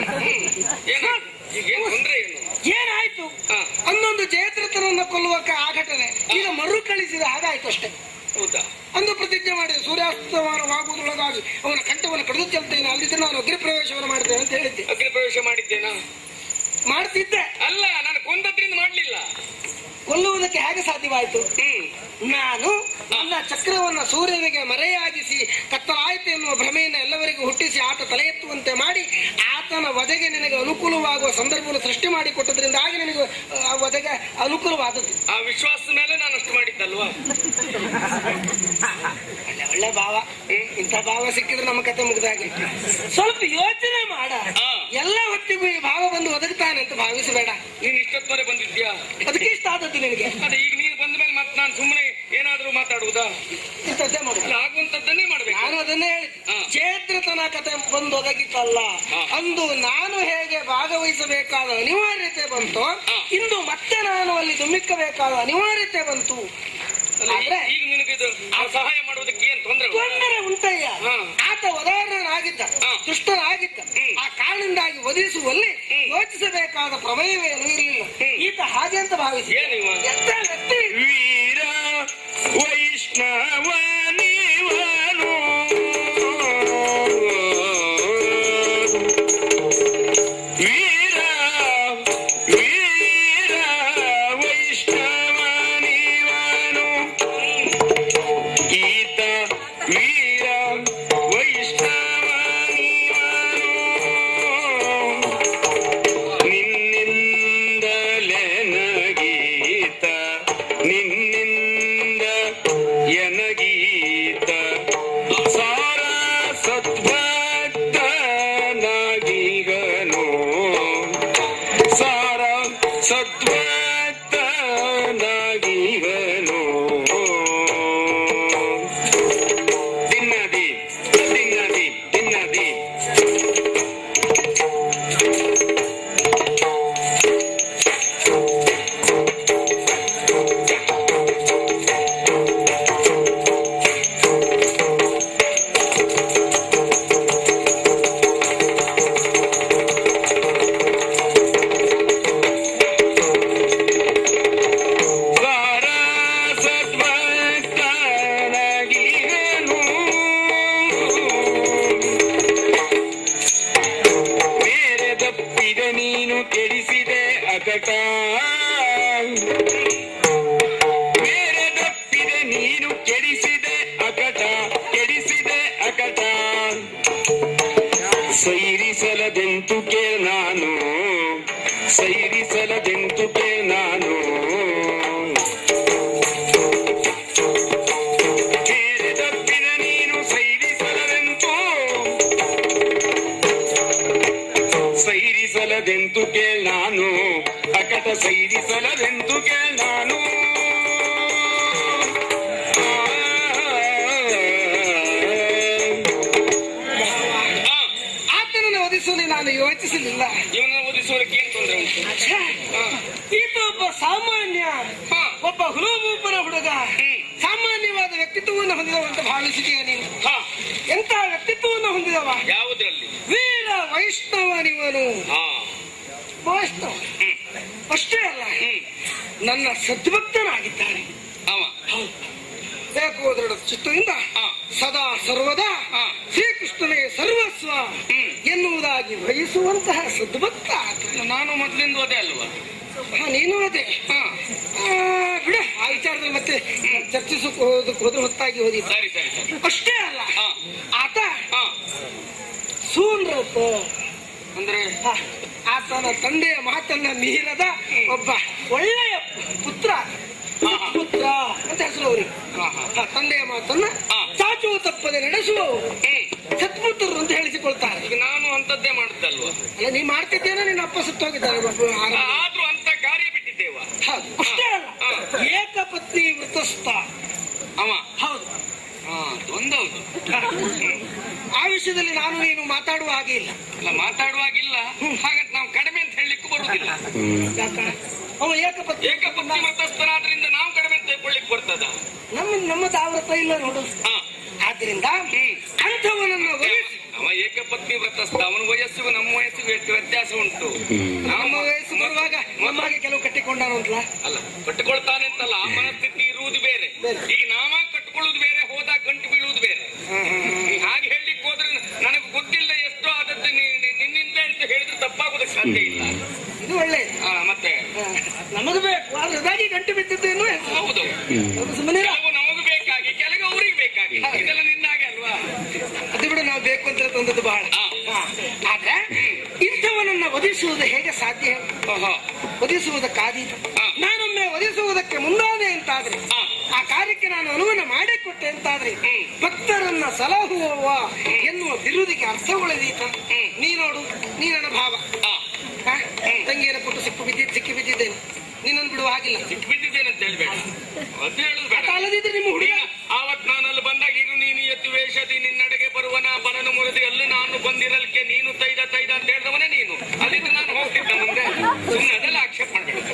ಏನು ಈಗ ಏನ್ ತೊಂದ್ರೆ ಏನು ಏನಾಯ್ತು ಹಾ. ಅನ್ನೊಂದು ಜಯದ್ರಥನನ್ನ ಕೊಲ್ಲುವಕ್ಕ ಆ ಘಟನೆ ಈಗ ಮರುಕಳಿಸಿದ ಹಾಗಾಯ್ತು ಅಷ್ಟೇ ಹೌದಾ ಅಂದು ಪ್ರತಿಜ್ಞೆ ಮಾಡಿದೆ ಸೂರ್ಯಾಸ್ತಮಾನವಾಗುವುದರೊಳಗಾಗಿ ಅವನ ಕಂಠವನ್ನು ಕಡಿದು ಚೆಲ್ತೇನೆ ಅಲ್ಲಿದ್ದರೆ ನಾನು ಅಗ್ನಿ ಪ್ರವೇಶವನ್ನು ಮಾಡ್ತೇನೆ ಅಂತ ಹೇಳಿದ್ದೆ ಅಗ್ನಿ ಪ್ರವೇಶ ಮಾಡಿದ್ದೇನಾ ಮಾಡ್ತಿದ್ದೆ ಅಲ್ಲ ನಾನು ಕೊಂದದ್ರಿಂದ ಮಾಡ್ಲಿಲ್ಲ ಕೊಲ್ಲುವುದಕ್ಕೆ ಹೇಗೆ ಸಾಧ್ಯವಾಯಿತು ಹ್ಮ್ ನಾನು ನನ್ನ ಚಕ್ರವನ್ನ ಸೂರ್ಯನಿಗೆ ಮರೆಯಾಗಿಸಿ ಕತ್ತಲಾಯಿತು ಎನ್ನುವ ಭ್ರಮೆಯನ್ನು ಎಲ್ಲವರಿಗೂ ಹುಟ್ಟಿಸಿ ಆತ ತಲೆ ಎತ್ತುವಂತೆ ಮಾಡಿ ಆತನ ವಧೆಗೆ ನಿನಗೆ ಅನುಕೂಲವಾಗುವ ಸಂದರ್ಭವನ್ನು ಸೃಷ್ಟಿ ಮಾಡಿ ಕೊಟ್ಟದ್ರಿಂದಾಗಿ ನಿನಗೆ ಆ ವಧೆಗೆ ಅನುಕೂಲವಾದದ್ದು ಆ ವಿಶ್ವಾಸದ ಮೇಲೆ ನಾನು ಅಷ್ಟು ಮಾಡಿದ್ದಲ್ವಾ ಒಳ್ಳೆ ಒಳ್ಳೆ ಭಾವ ಇಂಥ ಭಾವ ಸಿಕ್ಕಿದ್ರೆ ನಮ್ಮ ಕತೆ ಮುಗಿದಾಗೆ ಸ್ವಲ್ಪ ಯೋಚನೆ ಮಾಡ ಹಾ. ಎಲ್ಲ ಹೊತ್ತಿಗೂ ಈ ಭಾವ ಬಂದು ಒದಗುತ್ತಾನೆ ಅಂತ ಭಾವಿಸಬೇಡ ನೀನ್ ಇಷ್ಟೊತ್ತವರೆ ಬಂದಿದ್ಯಾ ಅದಕ್ಕೆ ಇಷ್ಟ ಆದದ್ದು ನಿನಗೆ ಅದೇ ಈಗ ನೀನು ಬಂದ ಮೇಲೆ ಮತ್ತೆ ನಾನು ಸುಮ್ಮನೆ ಏನಾದ್ರೂ ಮಾತಾಡುವುದಾ ಇಂಥದ್ದೇ ಮಾಡು ಅಲ್ಲ ಆಗುವಂತದ್ದನ್ನೇ ಮಾಡ್ಬೇಕು ನಾನು ಅದನ್ನೇ ಹೇಳಿ ಹಾ. ಚೇತ್ರತನ ಕತೆ ಬಂದು ಒದಗಿತಲ್ಲ ಹಾ. ಅಂದು ನಾನು ಹೇಗೆ ಭಾಗವಹಿಸಬೇಕಾದ ಅನಿವಾರ್ಯತೆ ಬಂತು ಹಾ. ಇಂದು ಮತ್ತೆ ನಾನು ಅಲ್ಲಿ ಧುಮ್ಮಿಕ್ಕಬೇಕಾದ ಅನಿವಾರ್ಯತೆ ಬಂತು ಅಲ್ಲ, ಈ- ಆದ್ರೆ ಈಗ ನಿನಗಿದು ಆ ಸಹಾಯ ಮಾಡುವುದಕ್ಕೆ ಏನ್ ತೊಂದ್ರೆ ಉಂಟಾ? ತೊಂದರೆ ಉಂಟಯ್ಯ ಹಾ. ಆತ ಉದಾಹರಣನಾಗಿದ್ದ ಹಾ. ದುಷ್ಟನಾಗಿದ್ದ ಹ್ಮ್. ಆ ಕಾರಣದಿಂದಾಗಿ ವಧಿಸುವಲ್ಲಿ ಹ್ಮ್. ಯೋಚಿಸಬೇಕಾದ ಪ್ರಮೇಯವೇನು ಇರಲಿಲ್ಲ ಹ್ಮ್. ಈತ ಹಾಗೆ ಅಂತ ಭಾವಿಸಿ ಏನು ಇವ? ಎಂತ ವ್ಯಕ್ತಿ ವೀರ ವೈಷ್ಣವ ನೀವನು ವೀರ ವೀರ ವೈಷ್ಣವ ನೀವನು ಈತ ವೀರ ವೈಷ್ಣವ ನೀವನು ನಿನ್ನಿಂದಲೇ ನಗೀತ ನಿನ್ನಿಂದ ಎನಗೀತ ಸಾರ ಸದ್ಭಕ್ತನಾಗಿಗನು ಸಾರ ಸದ್ಭಕ್ತನಾಗಿಗನು ತಿನ್ನದಿ ತಿನ್ನದಿ ತಿನ್ನದಿ ಸಾರ ಸದ್ಭಕ್ತನಾಗಿಗನು ಬೇರೆ ತಪ್ಪಿದೆ ನೀನು ಕೆಡಿಸಿದೆ ಅಕಟ ಬೇರೆ ತಪ್ಪಿದೆ ನೀನು ಕೆಡಿಸಿದೆ ಅಕಟ ಕೆಡಿಸಿದೆ ಅಕಟ ಸೈರಿಸಲದೆಂತು ಕೇ ನಾನು ಸೈರಿಸಲದೆಂತು ಕೇ ನಾನು ಬೇರೆ ತಪ್ಪಿದ ನೀನು ಸೈರಿಸಲವೆಂತು ಸೈರಿಸಲದೆಂತು ಕೇಳ್ ನಾನು ಅಕಟ ಸೈರಿಸಲದೆಂತು ಕೇಳ್ ನಾನು ಆ ಸಾಮಾನ್ಯ ಹಾ. ಒಬ್ಬ ಹುಲುಬೂಪನ ಹುಡುಗ ಹ್ಮ್. ಸಾಮಾನ್ಯವಾದ ವ್ಯಕ್ತಿತ್ವವನ್ನು ಹೊಂದಿದವ ಅಂತ ಭಾವಿಸಿದೀಯ ನೀನು ಹಾ ಎಂತಹ ವ್ಯಕ್ತಿತ್ವವನ್ನು ಹೊಂದಿದವ ಯಾವುದ್ರಲ್ಲಿ ವೀರ ವೈಷ್ಣವನಿವನು ಹಾ ವೈಷ್ಣವ ಹ್ಮ್ ಅಷ್ಟೇ ಅಲ್ಲ ಹ್ಮ್ ನನ್ನ ಸದ್ಭಕ್ತನಾಗಿದ್ದಾನೆ ಅವ ಬೇಕಾದರ ಚಿತ್ತದಿಂದ ಹಾ. ಸದಾ ಸರ್ವದಾ ಹಾ. ಶ್ರೀಕೃಷ್ಣನೇ ಸರ್ವಸ್ವ ಹ್ಮ್. ಎನ್ನುವುದಾಗಿ ಬಯಸುವಂತಹ ಸದ್ಭಕ್ತ ಆತ. ನಾನು ಮೊದ್ಲಿಂದ ಅದೇ ಅಲ್ವಾ ಹಾ, ನೀನು ಅದೇ ಹಾ ಆ, ಬಿಡು ಆ ವಿಚಾರದಲ್ಲಿ ಮತ್ತೆ ಚರ್ಚಿಸಕ್ಕೆ ಹೋದಕ್ಕೆ ಹೋದ್ರೆ ಹೊತ್ತಾಗಿ ಹೋದಿಲ್ಲ ಸರಿ ಸರಿ ಸರಿ ಅಷ್ಟೇ ಅಲ್ಲ ಹಾ ಆತ ಹಾ ಸೂನ್ರತ ಅಂದ್ರೆ ಹ, ಆತನ ತಂದೆಯ ಮಾತನ್ನ ಮೀರದ ಒಬ್ಬ ಒಳ್ಳೆಯ ಪುತ್ರ ಪುತ್ರ ಅಂತ ಹೆಸರು ಅವರಿಗೆ ಹಾ ಹಾ ಹ, ತಂದೆಯ ಮಾತನ್ನ ಹಾ. ಚಾಚುವ ತಪ್ಪದೆ ನಡೆಸುವವರು ಹ್ಮ್ ಸತ್ಪುತ್ರರು ಅಂತ ಹೇಳಿಸಿಕೊಳ್ತಾರೆ ಈಗ ನಾನು ಅಂತದ್ದೇ ಮಾಡುತ್ತಲ್ವಾ ಅಲ್ಲ ನೀ ಮಾಡ್ತಿದ್ದೇನೋ ನಿನ್ನ ಅಪ್ಪ ಸತ್ತೋಗಿದ್ದಾರೆ ಒಬ್ಬ ಆರಂಭ. ಆದ್ರೂ ಅಂತ ಕಾರ್ಯ ಬಿಟ್ಟಿದ್ದೇವ ಹೌದು ಅಷ್ಟೇ ಅಲ್ಲ ಹಾ. ಏಕಪತ್ನಿ ವೃತಸ್ಥ ಅವ ಹೌದು ಹಾ ಒಂದೌದು ಆ ವಿಷಯದಲ್ಲಿ ನಾನು ನೀನು ಮಾತಾಡುವ ಹಾಗೆ ಇಲ್ಲ ಅಲ್ಲ ಮಾತಾಡುವಾಗಿಲ್ಲ ಹಾಗಂತ ನಾವು ಕಡಿಮೆ ಅಂತ ಹೇಳಲಿಕ್ಕೂ ಬರುವುದಿಲ್ಲ ಯಾಕ ಅವ ಏಕಪತ್ನಿ ಏಕಪತ್ನಿ ಮತಸ್ಥನಾದ್ರಿಂದ ನಾವು ಕಡಿಮೆ ಅಂತ ತಿಳ್ಕೊಳ್ಳಿಕ್ ಬರ್ತದ ನಮ್ಮ ನಮ್ಮ ದಾವ್ರತ ಇಲ್ಲ ನೋಡು ಹಾ ಆದ್ರಿಂದ ಹ್ಮ್. ಅಂಥವನನ್ನ ವಹಿಸಿ ಅವ ಏಕಪತ್ನಿ ವ್ರತಸ್ಥ ಅವನ ವಯಸ್ಸಿಗೂ ನಮ್ಮ ವಯಸ್ಸಿಗೂ ಎಷ್ಟು ವ್ಯತ್ಯಾಸ ಉಂಟು ನಮ್ಮ ವಯಸ್ಸು ಬರುವಾಗ ನಮ್ಮಾಗೆ ಕೆಲವು ಕಟ್ಟಿಕೊಂಡಾನು ಅಂತಲ್ಲ ಅಲ್ಲ ಕಟ್ಟಿಕೊಳ್ತಾನೆ ಅಂತಲ್ಲ ಆ ಮನಸ್ಥಿತಿ ಇರುವುದು ಬೇರೆ ಬೇರೆ. ಈಗ ನಾವ ಕಟ್ಕೊಳ್ಳುವುದು ಬೇರೆ ಹೋದಾಗ ಗಂಟು ಬೀಳುವುದು ಬೇರೆ ನೀ ಹಾಗೆ ಹೇಳಲಿಕ್ಕೆ ಹೋದ್ರೆ ನನಗೆ ಗೊತ್ತಿಲ್ಲ ಎಷ್ಟೋ ಆದದ್ದು ನೀ- ನೀ- ನಿನ್ನಿಂದ ಅಂತ ಹೇಳಿದ್ರೆ ತಪ್ಪಾಗೋದಕ್ಕೆ ಸಾಧ್ಯ ಇಲ್ಲ ಇದು ಒಳ್ಳೆ ಆ, ಮತ್ತೆ ನಮಗೂ ಬೇಕು ಆದ್ರೆ ಅದಾಗಿ ಗಂಟು ಬಿದ್ದಿದ್ದೇನು ಹೌದು ಸುಮ್ಮನೆ ಕೆಲವು ನಮಗೂ ಬೇಕಾಗಿ ಕೆಲವು ಅವ್ರಿಗೆ ಬೇಕಾಗಿ ಇದೆಲ್ಲ ನಿನ್ನಾಗೆ ಅಲ್ವಾ ಅದು ಬಿಡು ನಾವು ಬೇಕು ಅಂತ ತಂದದ್ದು ಬಹಳ ಹಾ. ಹಾ. ಆದ್ರೆ ಇಂಥವನನ್ನ ವಧಿಸುವುದು ಹೇಗೆ ಸಾಧ್ಯ ಓಹೋ. ವಧಿಸುವುದಕ್ಕಾದೀತು ಹಾ. ನಾನೊಮ್ಮೆ ವಧಿಸುವುದಕ್ಕೆ ಮುಂದಾದೆ ಅಂತಾದ್ರೆ ಹಾ. ಆ ಕಾರ್ಯಕ್ಕೆ ನಾನು ಅನುವನ್ನು ಮಾಡಿಕೊಟ್ಟೆ ಅಂತಾದ್ರೆ ಹ್ಮ್. ಭಕ್ತರನ್ನ ಸಲಹುವವ ಎನ್ನುವ ಬಿರುದಿಗೆ ಅರ್ಥ ಉಳಿದೀತ ಹ್ಮ್. ನೀ ನೋಡು ನೀ ನನ್ನ ಭಾವ ಹಾ. ಹಾ? ತಂಗಿಯನ್ನು ಕೊಟ್ಟು ಸಿಕ್ಕು ಬಿದ್ದಿದ್ದು ಸಿಕ್ಕಿ ಬಿದ್ದಿದ್ದೇನೆ ನಿನ್ನನ್ನು ಬಿಡುವ ಹಾಗಿಲ್ಲ ಸಿಟ್ಟು ಬಿದ್ದಿದ್ದೇನೆ ಅಂತ ಹೇಳ್ಬೇಡ ಅದು ಹೇಳುದು ಬೇಡ ಆತ ಅಲ್ಲದಿದ್ರೆ ನಿಮ್ಮ ಹುಡುಗ ಈಗ ಆವತ್ ನಾನಲ್ಲಿ ಬಂದಾಗ ಇರು ನೀನು ಎತ್ತು ವೇಷದಿ ನಿನ್ನಡೆಗೆ ಬರುವನ ಬನನು ಮುರಿದು ಅಲ್ಲಿ ನಾನು ಬಂದಿರಲಿಕ್ಕೆ ನೀನು ತೈದ ತೈದ ಅಂತ ಹೇಳಿದವನೇ ನೀನು ಅಲ್ಲಿದ್ದು ನಾನು ಹೋಗ್ತಿದ್ದ ಮುಂದೆ ಸುಮ್ಮನೆ ಅದೆಲ್ಲ ಆಕ್ಷೇಪ ಮಾಡ್ಬೇಡ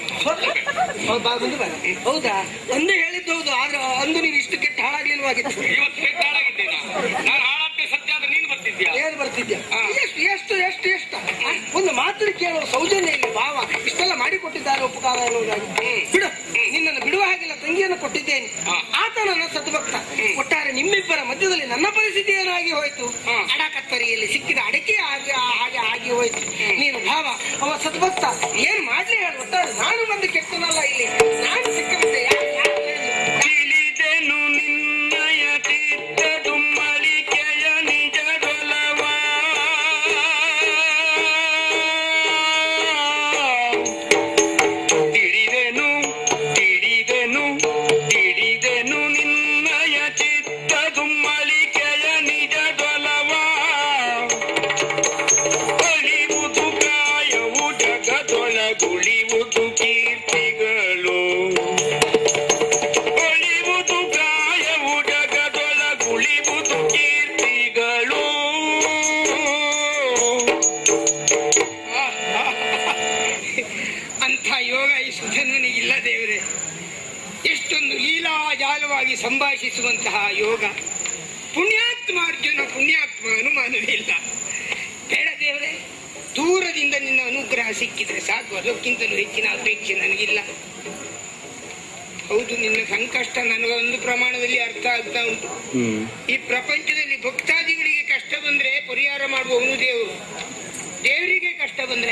ಹೌದ್ ಬಾ, ಬಂದು ಬಾ. ಹೌದಾ ಅಂದು ಹೇಳಿದ್ದು ಹೌದು ಆದ್ರೆ ಅಂದು ನೀನು ಇಷ್ಟು ಕೆಟ್ಟ ಹಾಳಾಗ್ಲಿಲ್ವಾಗಿತ್ತು ಇವತ್ತು ಕೆಟ್ಟ ಹಾಳಾಗಿದ್ದೇನೆ ನಾನು ಹಾಳಾಗ್ತೇ ಸತ್ಯ ಅಂದ್ರೆ ನೀನು ಬರ್ತಿದ್ಯಾ ಏನ್ ಬರ್ತಿದ್ಯಾ ಹಾ. ಎಷ್ಟು ಎಷ್ಟು ಎಷ್ಟು ಎಷ್ಟು ಆ, ಒಂದು ಮಾತು ಕೇಳುವ ಸೌಜನ್ಯ ಇಲ್ಲಿ ಭಾವ ಇಷ್ಟೆಲ್ಲ ಮಾಡಿಕೊಟ್ಟಿದ್ದಾರೆ ಉಪಕಾರ ಎನ್ನುವುದಾಗಿ ಬಿಡು ನಿನ್ನನ್ನು ಬಿಡುವ ಹಾಗಿಲ್ಲ ತಂಗಿಯನ್ನು ಕೊಟ್ಟಿದ್ದೇನೆ ಹಾ. ಆತ ನನ್ನ ಸದ್ಭಕ್ತ ಒಟ್ಟಾರೆ ನಿಮ್ಮಿಬ್ಬರ ಮಧ್ಯದಲ್ಲಿ ನನ್ನ ಪರಿಸ್ಥಿತಿ ಏನಾಗಿ ಹೋಯ್ತು ಹಾ. ಅಡಕತ್ತರಿಯಲ್ಲಿ ಸಿಕ್ಕಿದ ಅಡಕೆ ಹಾಗೆ ಹಾಗೆ ಆಗಿ ಹೋಯ್ತು ನೀನು ಭಾವ ಅವ ಸದ್ಭಕ್ತ ಏನ್ ಮಾಡ್ಲಿ ಹೇಳು ಒಟ್ಟಾರೆ ನಾನು ಬಂದು ಕೆಟ್ಟನಲ್ಲ ಇಲ್ಲಿ ನಾನು ಸಿಕ್ಕಂತೆ ಯಾರು ಯಾರು ಹೇಳಿ ತಿಳಿದೆನು ನಿನ್ನಯ ಚಿತ್ತದು ಮಳಿಕೆಯ ನಿಜದೊಲವ ತಿಳಿದೆನು ತಿಳಿದೆನು ತಿಳಿದೆನು ನಿನ್ನಯ ಚಿತ್ತದು ಮಳಿಕೆಯ ನಿಜದೊಲವ ಅಳಿವುದು ಕಾಯವು ಜಗದೊಳಗುಳಿವುದು ಕೀರ್ತಿಗಳು ಒಳಿವುದು ಗಾಯವು ಜಗದೊಳಗುಳಿವುದು ಕೀರ್ತಿಗಳು ಅಂಥ ಯೋಗ ಈ ಸುಧನ್ವನಿಗಿಲ್ಲ ದೇವರೇ ಎಷ್ಟೊಂದು ಲೀಲಾಜಾಲವಾಗಿ ಸಂಭಾಷಿಸುವಂತಹ ಯೋಗ ಪುಣ್ಯಾತ್ಮ ಅರ್ಜುನ ಪುಣ್ಯಾತ್ಮ ಅನುಮಾನವೇ ಇಲ್ಲ ಬೇಡ ದೇವರೇ ದೂರದಿಂದ ನಿನ್ನ ಅನುಗ್ರಹ ಸಿಕ್ಕಿದ್ರೆ ಸಾಕು ಅದಕ್ಕಿಂತಲೂ ಹೆಚ್ಚಿನ ಅಪೇಕ್ಷೆ ನನಗಿಲ್ಲ ಹೌದು ನಿನ್ನ ಸಂಕಷ್ಟ ನನಗೊಂದು ಪ್ರಮಾಣದಲ್ಲಿ ಅರ್ಥ ಆಗ್ತಾ ಉಂಟು ಈ ಪ್ರಪಂಚದಲ್ಲಿ ಭಕ್ತಾದಿಗಳಿಗೆ ಕಷ್ಟ ಬಂದ್ರೆ ಪರಿಹಾರ ಮಾಡುವವನು ದೇವರು ದೇವರಿಗೆ ಕಷ್ಟ ಬಂದ್ರೆ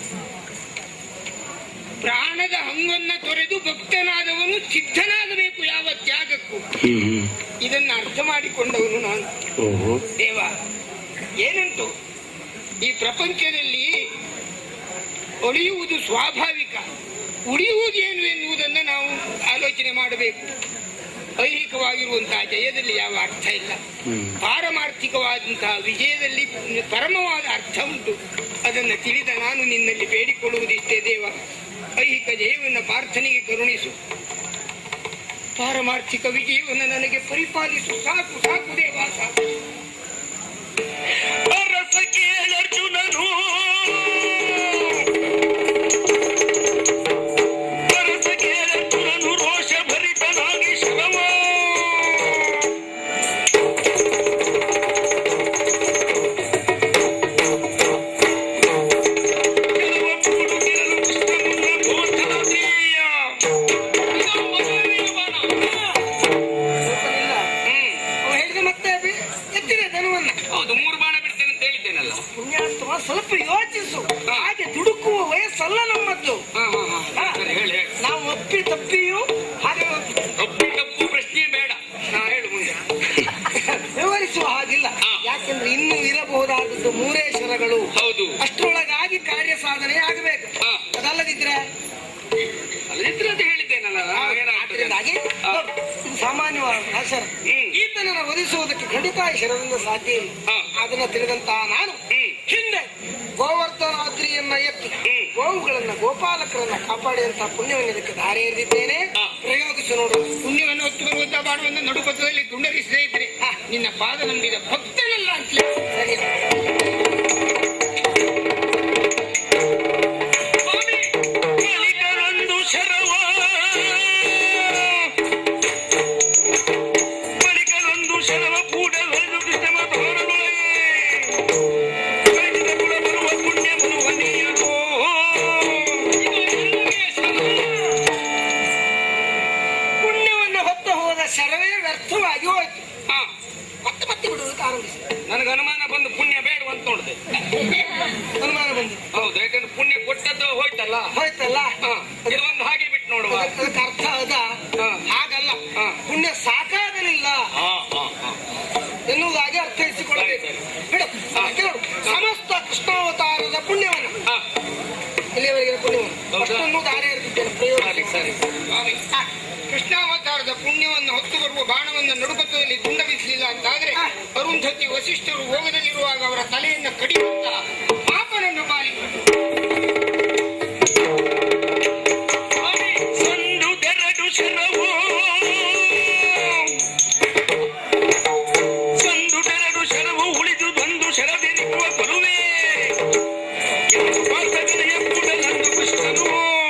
ಪ್ರಾಣದ ಹಂಗನ್ನ ತೊರೆದು ಭಕ್ತನಾದವನು ಸಿದ್ಧನಾಗಬೇಕು ಯಾವ ತ್ಯಾಗಕ್ಕೂ ಇದನ್ನ ಅರ್ಥ ಮಾಡಿಕೊಂಡವನು ನಾನು ಓಹೋ ದೇವ ಏನಂಟು ಈ ಪ್ರಪಂಚದಲ್ಲಿ ಒಳಿಯುವುದು ಸ್ವಾಭಾವಿಕ ಉಳಿಯುವುದೇನು ಎನ್ನುವುದನ್ನು ನಾವು ಆಲೋಚನೆ ಮಾಡಬೇಕು ಐಹಿಕವಾಗಿರುವಂತಹ ಜಯದಲ್ಲಿ ಯಾವ ಅರ್ಥ ಇಲ್ಲ ಪಾರಮಾರ್ಥಿಕವಾದಂತಹ ವಿಜಯದಲ್ಲಿ ಪರಮವಾದ ಅರ್ಥ ಉಂಟು ಅದನ್ನು ತಿಳಿದ ನಾನು ನಿನ್ನಲ್ಲಿ ಬೇಡಿಕೊಳ್ಳುವುದಿಷ್ಟೇ ದೇವ ಐಹಿಕ ಜಯವನ್ನು ಪ್ರಾರ್ಥನೆಗೆ ಕರುಣಿಸು ಪಾರಮಾರ್ಥಿಕ ವಿಜಯವನ್ನು ನನಗೆ ಪರಿಪಾಲಿಸು ಸಾಕು ಸಾಕು ದೇವ ಸಾಕು ಅರಸ ಕೇಳರ್ಜುನನು ಅರಸ ಅಪ್ಪಿ ತಪ್ಪಿಯೂ ಹಾಗೆ ತಪ್ಪು ತಪ್ಪು ಪ್ರಶ್ನೆ ಬೇಡ ನಾ ಹೇಳು ಮುಂದೆ ವಿವರಿಸುವ ಹಾಗಿಲ್ಲ ಹಾ. ಯಾಕೆಂದ್ರೆ ಇನ್ನು ಇರಬಹುದಾದದ್ದು ಮೂರೇ ಶರಗಳು ಹೌದು ಅಷ್ಟರೊಳಗಾಗಿ ಕಾರ್ಯ ಸಾಧನೆ ಆಗಬೇಕು ಹಾ. ಅದಲ್ಲದಿದ್ರೆ ಅಲ್ಲಿದ್ರೆ ಅಂತ ಹೇಳಿದ್ದೇನಲ್ಲ ಏನಾಗ್ತದೆ ಆದ್ರಿಂದಾಗಿ ಹಾ. ನೋಡು, ಇದು ಸಾಮಾನ್ಯವಾದ ಶರ ಹ್ಮ್. ಈತನನ್ನು ವಧಿಸುವುದಕ್ಕೆ ಖಂಡಿತ ಈ ಶರದಿಂದ ಸಾಧ್ಯ ಇಲ್ಲ ಹಾ. ಅದನ್ನ ತಿಳಿದಂತಹ ನಾನು ಹ್ಮ್. ಹಿಂದೆ ಗೋವರ್ಧನಾದ್ರಿಯನ್ನ ಎತ್ತಿ ಹ್ಮ್. ಗೋವುಗಳನ್ನ ಗೋಪಾಲಕರನ್ನ ಕಾಪಾಡಿದಂತಹ ಪುಣ್ಯವನ್ನು ಇದಕ್ಕೆ ಧಾರೆ ಎರೆದಿದ್ದೇನೆ ಹಾ. ಪ್ರಯೋಗಿಸಿ ನೋಡು ಪುಣ್ಯವನ್ನು ಹೊತ್ತು ಬರುವಂತ ಬಾಡುವಂತ ನಡುಪಥದಲ್ಲಿ ತುಂಡರಿಸದೇ ಇದ್ರೆ ಹಾ. ನಿನ್ನ ಪಾದ ನಂಬಿದ ಭಕ್ತನಲ್ಲ ಅಂತಲೇ ಸರಿ ಸ್ವಾಮಿ ಬಳಿಕರೊಂದು ಶರವ ಬಳಿಕರೊಂದು ಶರವ ಕೂಡಲೊಂದು ಕೃಷ್ಣಮ ತೋರಣೊಳಗೆ ಬೆಳೆದ ಕುಲ ಬರುವ ಪುಣ್ಯವನ್ನು ಹೊಂದಿಯದು ಪುಣ್ಯವನ್ನು ಹೊತ್ತು ಹೋದ ಶರವೇ ವ್ಯರ್ಥವಾಗಿ ಹೋಯ್ತು ಹಾ ಮತ್ತೆ ಮತ್ತೆ ಬಿಡುವುದಕ್ಕೆ ಆರಂಭಿಸಿ ನನಗೆ ಅನುಮಾನ ಬಂದು ಪುಣ್ಯ ಬೇಡವಂತ ನೋಡಿದೆ ಅನುಮಾನ ಬಂದು ಹೌದು ಯಾಕಂದ್ರೆ ಪುಣ್ಯ ಕೊಟ್ಟದ್ದು ಹೋಯ್ತಲ್ಲ ಹೋಯ್ತಲ್ಲ ಹಾ ಕೆಲವೊಂದು ಹಾಗೆ ಬಿಟ್ಟು ನೋಡುವ ಅದಕ್ಕೆ ಅದಕ್ಕೆ ಅರ್ಥ ಅದ ಹಾ. ಹಾಗಲ್ಲ ಹಾ. ಪುಣ್ಯ ಸಾಕಾಗಲಿಲ್ಲ ಹಾ ಹಾ ಹಾ ಎನ್ನುವುದಾಗಿ ಅರ್ಥೈಸಿಕೊಳ್ಳಬೇಕು ಸರಿ, ಬಿಡು ಅದಕ್ಕೆ ನೋಡು ಸಮಸ್ತ ಕೃಷ್ಣಾವತಾರದ ಪುಣ್ಯವನ್ನು ಹಾ ಇಲ್ಲಿಯವರೆಗಿನ ಪುಣ್ಯವನ್ನು ಹೌದಾ? ಅಷ್ಟನ್ನು ದಾರಿ ಎರೆದಿದ್ದೇನೆ ಪ್ರಯೋಗ ಸರಿ ಸರಿ ಸ್ವಾಮಿ ಹಾ. ಕೃಷ್ಣಾವತಾರದ ಪುಣ್ಯವನ್ನು ಹೊತ್ತು ಬರುವ ಬಾಣವನ್ನು ನಡುಪಥದಲ್ಲಿ ತುಂಡರಿಸಲಿಲ್ಲ ಅಂತಾದ್ರೆ ಹಾ. ಅರುಂಧತಿ ವಸಿಷ್ಠರು ಹೋಗದಲ್ಲಿರುವಾಗ ಅವರ ತಲೆಯನ್ನು ಕಡಿಯುವಂತ ಪಾಪನನ್ನು ಬಾರಿ ಸಂದು ತೆರಡು ಶರವು ಸಂದು ತೆರಡು ಶರವು ಉಳಿದು ಒಂದು ಶರದಿರುವ ಕೊಲುವೆ ಎಂದು ಪಾರ್ಥನೆಯ ಕೂಡ ನಂದು ಕೃಷ್ಣನು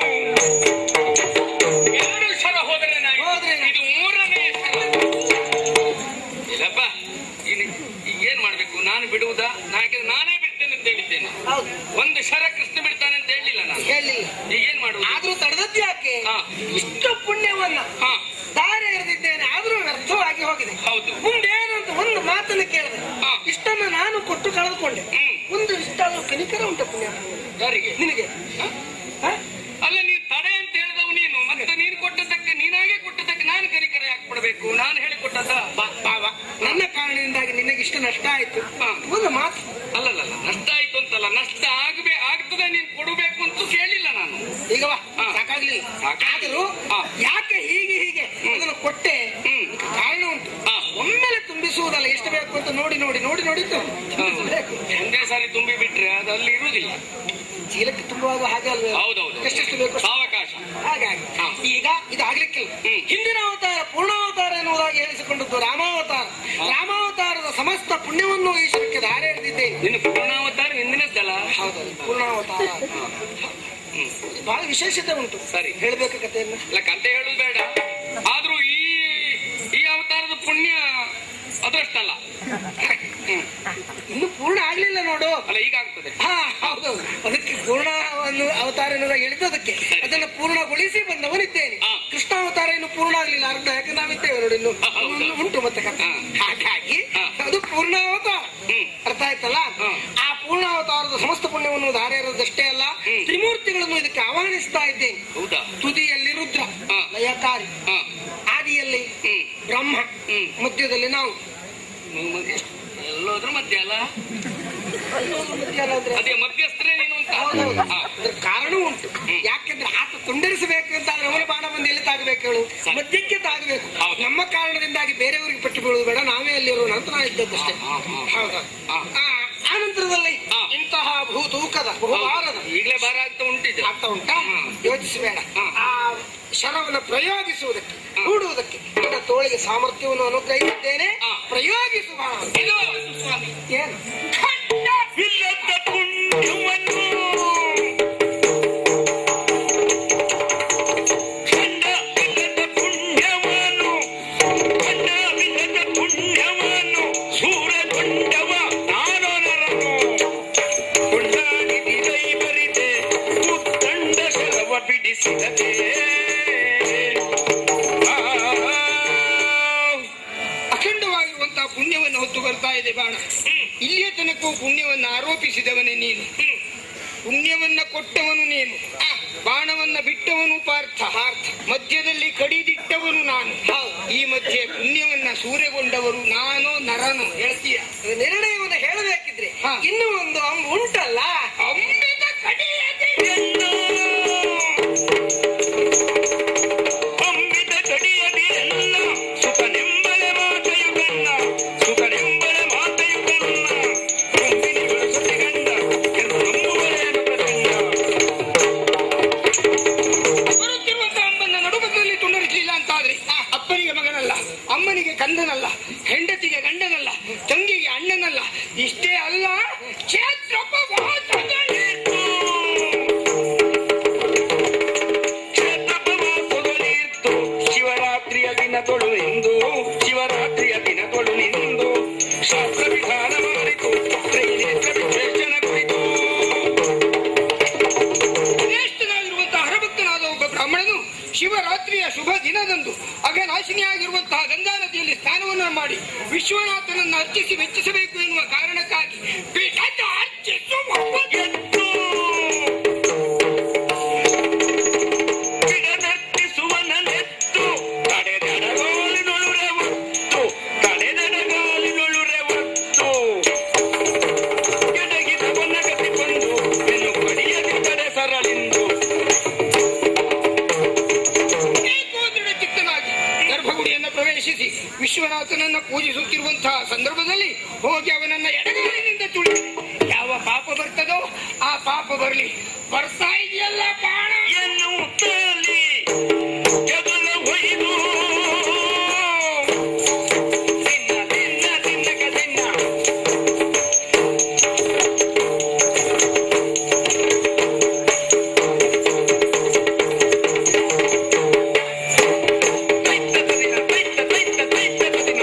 ಎರಡು ಶರ ಹೋದರೆ ಏನಾಯ್ತು? ಹೋದ್ರೆ ಏನಾಯ್ತು? ಇದು ಮೂರನೇ ಶರ ಇಲ್ಲಪ್ಪ ಇನ್ನು ಈಗ ಏನ್ ಮಾಡ್ಬೇಕು ನಾನು ಬಿಡುವುದಾ ನಾ ಯಾಕಂದ್ರೆ ನಾನೇ ಬಿಡ್ತೇನೆ ಅಂತ ಹೇಳಿದ್ದೇನೆ ಹೌದು ಒಂದು ಶರ ಕೃಷ್ಣ ಬಿಡ್ತಾನೆ ಅಂತ ಹೇಳಿಲ್ಲ ನಾನು ಹೇಳಿಲ್ಲ ಈಗ ಏನ್ ಮಾಡುವುದು ಆದ್ರೂ ತಡೆದದ್ದು ಯಾಕೆ ಹಾ. ಇಷ್ಟು ಪುಣ್ಯವನ್ನ ಹಾ ದಾರಿ ಎರೆದಿದ್ದೇನೆ ಆದ್ರೂ ವ್ಯರ್ಥವಾಗಿ ಹೋಗಿದೆ ಹೌದು ಮುಂದೇನಂತ ಒಂದು ಮಾತನ್ನು ಕೇಳಿದೆ ಹಾ. ಇಷ್ಟನ್ನ ನಾನು ಕೊಟ್ಟು ಕಳೆದುಕೊಂಡೆ ಹ್ಮ್. ಒಂದು ಇಷ್ಟನ್ನು ಕನಿಕರ ಉಂಟು ಪುಣ್ಯ ಯಾರಿಗೆ ನಿನಗೆ ಹ? ಹ? ಅಲ್ಲ ನೀನು ತಡೆ ಅಂತ ಹೇಳಿದವು ನೀನು ಮತ್ತೆ ನೀನು ಕೊಟ್ಟದ್ದಕ್ಕೆ ನೀನಾಗೆ ಕೊಟ್ಟದ್ದಕ್ಕೆ ನಾನು ಕನಿಕರ ಯಾಕೆ ಕೊಡಬೇಕು ನಾನು ಹೇಳಿ ಕೊಟ್ಟದ್ದ ಬಾ ಬಾ ಬಾ ನನ್ನ ಕಾರಣದಿಂದಾಗಿ ನಿನಗೆ ಇಷ್ಟು ನಷ್ಟ ಆಯ್ತು ಹಾ. ಒಂದು ಮಾತು ಅಲ್ಲಲ್ಲ ನಷ್ಟ ಆಯ್ತು ಅಂತಲ್ಲ ನಷ್ಟ ಆಗಬೇ ಆಗ್ತದೆ ನೀನು ಕೊಡಬೇಕು ಅಂತ ಕೇಳಿಲ್ಲ ನಾನು ಈಗ ಬಾ ಹಾ. ಸಾಕಾಗ್ಲಿಲ್ಲ ಸಾಕಾಗ್ಲಿಲ್ಲ. ಆದರೂ ಹಾ. ಯಾಕೆ ಹೀಗೆ ಹೀಗೆ ಅದನ್ನು ಕೊಟ್ಟೆ ಹ್ಮ್. ಇದಕ್ಕೆ ಕಾರಣ ಉಂಟು ಹಾ. ಒಮ್ಮೆಲೆ ತುಂಬಿಸುವುದಲ್ಲ ಎಷ್ಟು ಬೇಕು ಅಂತ ನೋಡಿ ನೋಡಿ ನೋಡಿ ನೋಡಿ ತುಂಬಿಸಬೇಕು ಒಂದೇ ಸಾರಿ ತುಂಬಿ ಬಿಟ್ರೆ ಅದು ಅಲ್ಲಿ ಇರುವುದಿಲ್ಲ ಚೀಲಕ್ಕೆ ತುಂಬುವಾಗ ಹಾಗೆ ಅಲ್ವೇ ಹೌದೌದು ಎಷ್ಟೆಷ್ಟು ಬೇಕು ಅಷ್ಟು. ಸಾವಕಾಶ ಹಾಗಾಗಿ ಹಾ. ಈಗ ಇದು ಆಗ್ಲಿಕ್ಕಿಲ್ಲ ಹ್ಮ್. ಹಿಂದಿನ ಅವತಾರ ಪೂರ್ಣಾವತಾರ ಎನ್ನುವುದಾಗಿ ಹೇಳಿಸಿಕೊಂಡದ್ದು ರಾಮಾವತಾರ ರಾಮಾವತಾರದ ಸಮಸ್ತ ಪುಣ್ಯವನ್ನು ಈಶ್ವರಕ್ಕೆ ಧಾರೆ ಎರೆದಿದ್ದೇನೆ ನಿನ್ನ ಪೂರ್ಣಾವತಾರ ಹಿಂದಿನದ್ದಲ್ಲ ಹೌದಲ್ಲ ಪೂರ್ಣಾವತಾರ ಬಹಳ ವಿಶೇಷತೆ ಉಂಟು ಸರಿ. ಹೇಳ್ಬೇಕು ಕಥೆಯನ್ನ ಇಲ್ಲ ಕತೆ ಹೇಳುದು ಬೇಡ ಆದ್ರೂ ಈ ಈ ಅವತಾರದ ಪುಣ್ಯ ಅದರಷ್ಟಲ್ಲ ಇನ್ನು ಪೂರ್ಣ ಆಗ್ಲಿಲ್ಲ ನೋಡು ಅಲ್ಲ ಈಗ ಆಗ್ತದೆ ಹಾ ಹೌದು ಅದಕ್ಕೆ ಪೂರ್ಣವನ್ನು ಅವತಾರ ಎನ್ನುವುದಾಗಿ ಹೇಳಿದ್ದದಕ್ಕೆ ಅದನ್ನ ಪೂರ್ಣಗೊಳಿಸಿ ಬಂದವನಿದ್ದೇನೆ ಹಾ. ಕೃಷ್ಣಾವತಾರ ಇನ್ನು ಪೂರ್ಣ ಆಗ್ಲಿಲ್ಲ ಅರ್ಧ ಯಾಕೆ ನಾವಿದ್ದೇವೆ ನೋಡಿ ಇನ್ನು ಹಾ, ಹೌದು. ಇನ್ನು ಉಂಟು ಮತ್ತೆ ಕಥೆ ಹಾ. ಹಾಗಾಗಿ ಹಾ. ಅದು ಪೂರ್ಣಾವತಾರ ಹ್ಮ್. ಅರ್ಥ ಆಯ್ತಲ್ಲ ಹಾ. ಆ ಪೂರ್ಣಾವತಾರದ ಸಮಸ್ತ ಪುಣ್ಯವನ್ನು ಧಾರೆ ಇರೋದಷ್ಟೇ ಅಲ್ಲ ಹ್ಮ್. ತ್ರಿಮೂರ್ತಿಗಳನ್ನು ಇದಕ್ಕೆ ಆಹ್ವಾನಿಸ್ತಾ ಇದ್ದೇನೆ ಹೌದಾ ತುದಿಯಲ್ಲಿ ರುದ್ರ ಹಾ. ಲಯಕಾರಿ ಹಾ ಆದಿಯಲ್ಲಿ ಹ್ಮ್ ಬ್ರಹ್ಮ ಹ್ಮ್. ಮಧ್ಯದಲ್ಲಿ ನಾವು ನೀವು ಮಧ್ಯ- ಎಲ್ಲೋದ್ರೂ ಮಧ್ಯ ಅಲ್ಲ ಮಧ್ಯ ಅಲ್ಲ ಅಂದ್ರೆ ಅದೇ ಮಧ್ಯಸ್ಥರೇ ನೀನು ಅಂತ ಹೌದೌದು ಹಾ. ಅದ್ರ ಕಾರಣ ಉಂಟು ಯಾಕೆಂದ್ರೆ ಆತ ತುಂಡರಿಸಬೇಕು ಅಂತ ಆದ್ರೆ ಅವನ ಬಾಣ ಬಂದು ಎಲ್ಲಿ ತಾಗಬೇಕು ಹೇಳು ಸರಿ. ಮಧ್ಯಕ್ಕೆ ತಾಗಬೇಕು ಹೌದು. ನಮ್ಮ ಕಾರಣದಿಂದಾಗಿ ಬೇರೆಯವರಿಗೆ ಪೆಟ್ಟು ಬೀಳುವುದು ಬೇಡ ನಾವೇ ಅಲ್ಲಿರೋಣ ಅಂತ ನಾ ಇದ್ದದ್ದಷ್ಟೇ ಹಾ, ಹಾ, ಹಾ. ಹೌದಾ ಹಾ. ಆ, ಆ ನಂತರದಲ್ಲಿ ಹಾ. ಇಂತಹ ಭೂ ತೂಕದ ಬಹುಭಾರದ ಈಗಲೇ ಭಾರ ಆಗ್ತಾ ಉಂಟಿದೆ ಆಗ್ತಾ ಉಂಟಾ ಯೋಚಿಸಬೇಡ ಹಾ. ಆ ಶರವನ್ನು ಪ್ರಯೋಗಿಸುವುದಕ್ಕೆ ಹೂಡುವುದಕ್ಕೆ ನನ್ನ ತೋಳಿಗೆ ಸಾಮರ್ಥ್ಯವನ್ನು ಅನುಗ್ರಹಿಸಿದ್ದೇನೆ ಹಾ. ಪ್ರಯೋಗಿಸುವ ಇದು ಏನು ಇಲ್ಲದ ಪುಣ್ಯವನ್ನು ಖಂಡವಿಲ್ಲದ ಪುಣ್ಯವನ್ನು ಖಂಡವಿಲ್ಲದ ಪುಣ್ಯವನ್ನು ಸೂರಗೊಂಡವ ನಾನು ನರನು ಕೊಂಡಾಡಿದಿರೈ ಬರಿದೆ ಮುತ್ತಂಡ ಶರವ ಬಿಡಿಸಿದದೆ ಆ ಅಖಂಡವಾಗಿರುವಂತಹ ಪುಣ್ಯವನ್ನು ಹೊತ್ತು ಬರ್ತಾ ಇದೆ ಬಾಣ ಇಲ್ಲಿಯ ತನಕವೂ ಪುಣ್ಯವನ್ನು ಆರೋಪಿಸಿದವನೇ ನೀನು ಪುಣ್ಯವನ್ನ ಕೊಟ್ಟವನು ನೀನು ಆ, ಬಾಣವನ್ನ ಬಿಟ್ಟ ಇಟ್ಟವನು ಪಾರ್ಥ ಮಧ್ಯದಲ್ಲಿ ಕಡಿದಿಟ್ಟವನು ನಾನು ಈ ಮಧ್ಯೆ ಪುಣ್ಯವನ್ನ ಸೂರೆಗೊಂಡವರು ನಾನು ನರನು ಹೇಳ್ತೀಯ ನಿರ್ಣಯವನ್ನು ಹೇಳಬೇಕಿದ್ರೆ ಹಾ. ಇನ್ನೂ ಒಂದು ಅಂಬು ಉಂಟಲ್ಲ ಅಂಬಿನ ಕಡಿಯದೆ ಅಂಬಿತ ಕಡಿಯದಿರಲ್ಲ ಸುಖನೆಂಬಳೆ ಮಾತೆಯು ಗಣ್ಣ ಸುಖನೆಂಬಳೆ ಮಾತೆಯು ಗಣ್ಣ ಕೊಂಬಿನಿ ಬೆಳಸತಿ ಗಂಡ ಎಂದು ನಂಬುವರೇನು ಪ್ರಸಂಗ ಬರುತ್ತಿರುವಂತ ಅಮ್ಮನ ನಡುಮದಲ್ಲಿ ತುಂಡರಿಸಲಿಲ್ಲ ಅಂತಾದ್ರೆ ಅಪ್ಪನಿಗೆ ಮಗನಲ್ಲ ಅಮ್ಮನಿಗೆ ಕಂದನಲ್ಲ ಹೆಂಡತಿಗೆ ಗಂಡನಲ್ಲ ತಂಗಿಗೆ ಅಣ್ಣನಲ್ಲ ಇಷ್ಟೇ ಅಲ್ಲ ಕ್ಷೇತ್ರಪವಾಸಗಳಿತ್ತು. ಕ್ಷೇತ್ರಪ್ರವಾಸದಲ್ಲಿತ್ತು ಶಿವರಾತ್ರಿಯ ದಿನ ತೊಳು ಎಂದು ಶಿವರಾತ್ರಿಯ ದಿನ ತೊಳು ನಿಂದು ಶಾಸ್ತ್ರ ವಿಧಾನ ಮಾಡಿತು ತ್ರೈನೇತ್ರ ವಿಶ್ಲೇಷಣ ಕುರಿತು ಶ್ರೇಷ್ಠನಾಗಿರುವಂತಹ ಹರಭಕ್ತನಾದ ಒಬ್ಬ ಬ್ರಾಹ್ಮಣನು ಶಿವರಾತ್ರಿಯ ಶುಭ ದಿನದಂದು ಅಘನಾಶಿನಿಯಾಗಿರುವಂತಹ ಗಂಗಾ ನದಿಯಲ್ಲಿ ಸ್ನಾನವನ್ನು ಮಾಡಿ ವಿಶ್ವನಾಥನನ್ನು ಅರ್ಚಿಸಿ ಮೆಚ್ಚಿಸಬೇಕು ಎನ್ನುವ ಕಾರಣಕ್ಕಾಗಿ ಪೀಠದ ಅರ್ಚಿಸುವವನು ಎತ್ತು ಗಿಡದಟ್ಟಿಸುವನೆತ್ತು ತಡೆದಡಗಾಲಿನೊಳುರೆ ಒತ್ತು ತಡೆದಡಗಾಲಿನೊಳುರೆ ಒತ್ತು ಕೆಡಗಿದವನ ಗತಿ ಬಂದು ಬೆನ್ನು ಕಡಿಯದಿದ್ದರೆ ಸರಳಿಂದು ಏಕೋದೃಢ ಚಿತ್ತನಾಗಿ ಗರ್ಭಗುಡಿಯನ್ನು ಪ್ರವೇಶಿಸಿ ವಿಶ್ವನಾಥನನ್ನ ಪೂಜಿಸುತ್ತಿರುವಂತಹ ಸಂದರ್ಭದಲ್ಲಿ ಹೋಗಿ ಅವನನ್ನ ಎಡಗಾಲಿನಿಂದ ತುಳಿ ಯಾವ ಪಾಪ ಬರ್ತದೋ ಆ ಪಾಪ ಬರಲಿ ಬರ್ತಾ ಇದೆಯಲ್ಲ ಬಾಣ ಎನ್ನುತ್ತಲಿ ಜಗಲ ಹೊಯ್ದು ತಿನ್ನ ತಿನ್ನ ತಿನ್ನಕ ತಿನ್ನ ತೈತ್ತ ತದಿನ ತೈತ್ತ ತೈತ್ತ ತೈತ್ತ ತದಿನ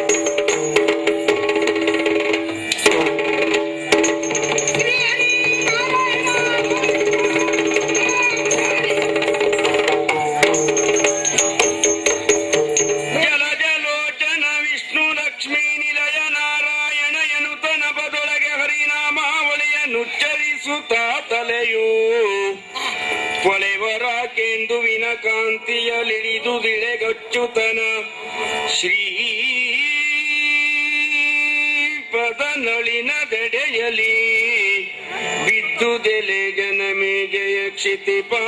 ಜಲಜಲೋಚನ ವಿಷ್ಣು ಲಕ್ಷ್ಮೀ ನಿಲಯ ನಾರಾಯಣ ಎನ್ನುತನ ಬದೊಳಗೆ ಹರಿನಾಮಾವಳಿಯನ್ನುಚ್ಚರಿಸುತ್ತ ತಲೆಯು ಕೊಳೆವರ ಕೆಂದುವಿನ ಕಾಂತಿಯಲಿಳಿದು ದಿಳೆಗಚ್ಚುತನ ಶ್ರೀ ಪದನಳಿನದೆಡೆಯಲಿ ಬಿದ್ದುದೆಲೆ ಜನಮೇ ಜಯ ಕ್ಷಿತಿಪಾ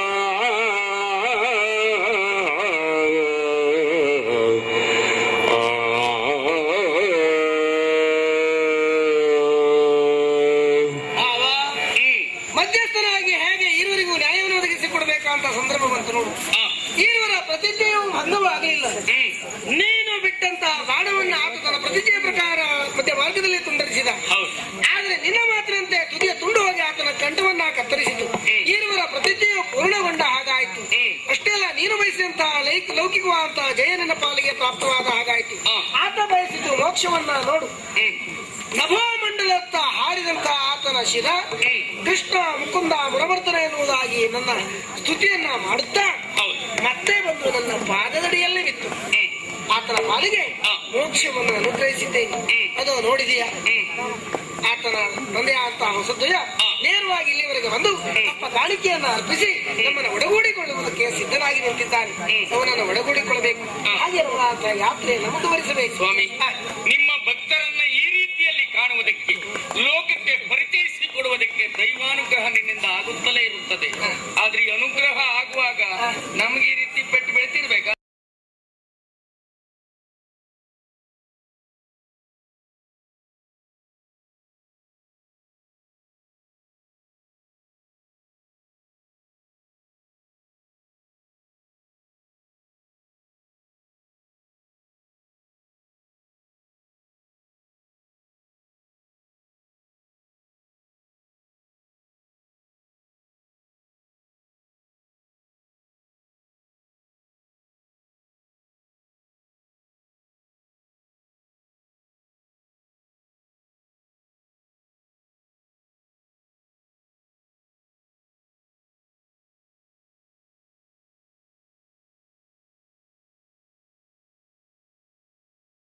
ಮಧ್ಯಸ್ಥನಾಗಿ ಹೇಗೆ ಈರುವರಿಗೂ ನ್ಯಾಯವನ್ನು ಒದಗಿಸಿಕೊಡ್ಬೇಕಂತ ಸಂದರ್ಭ ಬಂತು ನೋಡು ಈರುವರ ಪ್ರತಿಜ್ಞೆಯು ಭಂಗವಾಗಲಿಲ್ಲ ನೀನು ಬಿಟ್ಟಂತಹ ಬಾಣವನ್ನು ಆತ ತನ್ನ ಪ್ರತಿಜ್ಞೆಯ ಪ್ರಕಾರ ಮಧ್ಯ ಮಾರ್ಗದಲ್ಲಿ ತುಂಡರಿಸಿದ ಆದ್ರೆ ನಿನ್ನ ಮಾತಿನಂತೆ ತುದಿಯ ತುಂಡು ಹೋಗಿ ಆತನ ಕಂಠವನ್ನ ಕತ್ತರಿಸಿತು ಈರುವರ ಪ್ರತಿಜ್ಞೆಯು ಪೂರ್ಣಗೊಂಡ ಹಾಗಾಯಿತು ಅಷ್ಟೇ ಅಲ್ಲ ನೀನು ಬಯಸಿದಂತಹ ಲೈಕ್ ಲೌಕಿಕವಾದಂತಹ ಜಯ ನನ್ನ ಪಾಲಿಗೆ ಪ್ರಾಪ್ತವಾದ ಹಾಗಾಯಿತು ಆತ ಬಯಸಿದ್ದು ಮೋಕ್ಷವನ್ನ ನೋಡು ನಭೋಮಂಡಲತ್ತ ಹಾರಿದಂತ ಆತನ ಶಿರ ಕೃಷ್ಣ ಮುಕುಂದ ಮುರವರ್ತನ ಎನ್ನುವುದಾಗಿ ನನ್ನ ಸ್ತುತಿಯನ್ನ ಮಾಡುತ್ತಾ ಮತ್ತೆ ಬಂದು ನನ್ನ ಪಾದದಡಿಯಲ್ಲೇ ಬಿತ್ತು ಆತನ ಪಾಲಿಗೆ ಮೋಕ್ಷವನ್ನು ಅನುಗ್ರಹಿಸಿದ್ದೇನೆ ಅದು ನೋಡಿದೀಯಾ ಆತನ ತಂದೆ ಅಂತ ಹೊಸದ್ವಯ ನೇರವಾಗಿ ಇಲ್ಲಿವರೆಗೆ ಬಂದು ತಪ್ಪ ಕಾಣಿಕೆಯನ್ನ ಅರ್ಪಿಸಿ ನಮ್ಮನ್ನು ಒಡಗೂಡಿಕೊಳ್ಳುವುದಕ್ಕೆ ಸಿದ್ಧನಾಗಿ ನಿಂತಿದ್ದಾನೆ ಅವನನ್ನು ಒಡಗೂಡಿಕೊಳ್ಳಬೇಕು ಹಾಗೆ ಆತ ಯಾತ್ರೆ ಮುಂದುವರಿಸಬೇಕು ಸ್ವಾಮಿ ನಿಮ್ಮ ಭಕ್ತರನ್ನ ಈ ರೀತಿಯಲ್ಲಿ ಕಾಣುವುದಕ್ಕೆ ಲೋಕಕ್ಕೆ ಪರಿಚಯಿಸಿಕೊಡುವುದಕ್ಕೆ ದೈವಾನುಗ್ರಹ ನಿನ್ನಿಂದ ಆಗುತ್ತಲೇ ಇರುತ್ತದೆ ಆದ್ರೆ ಈ ಅನುಗ್ರಹ ಆಗುವಾಗ ನಮಗೆ ಈ ರೀತಿ ಪೆಟ್ಟು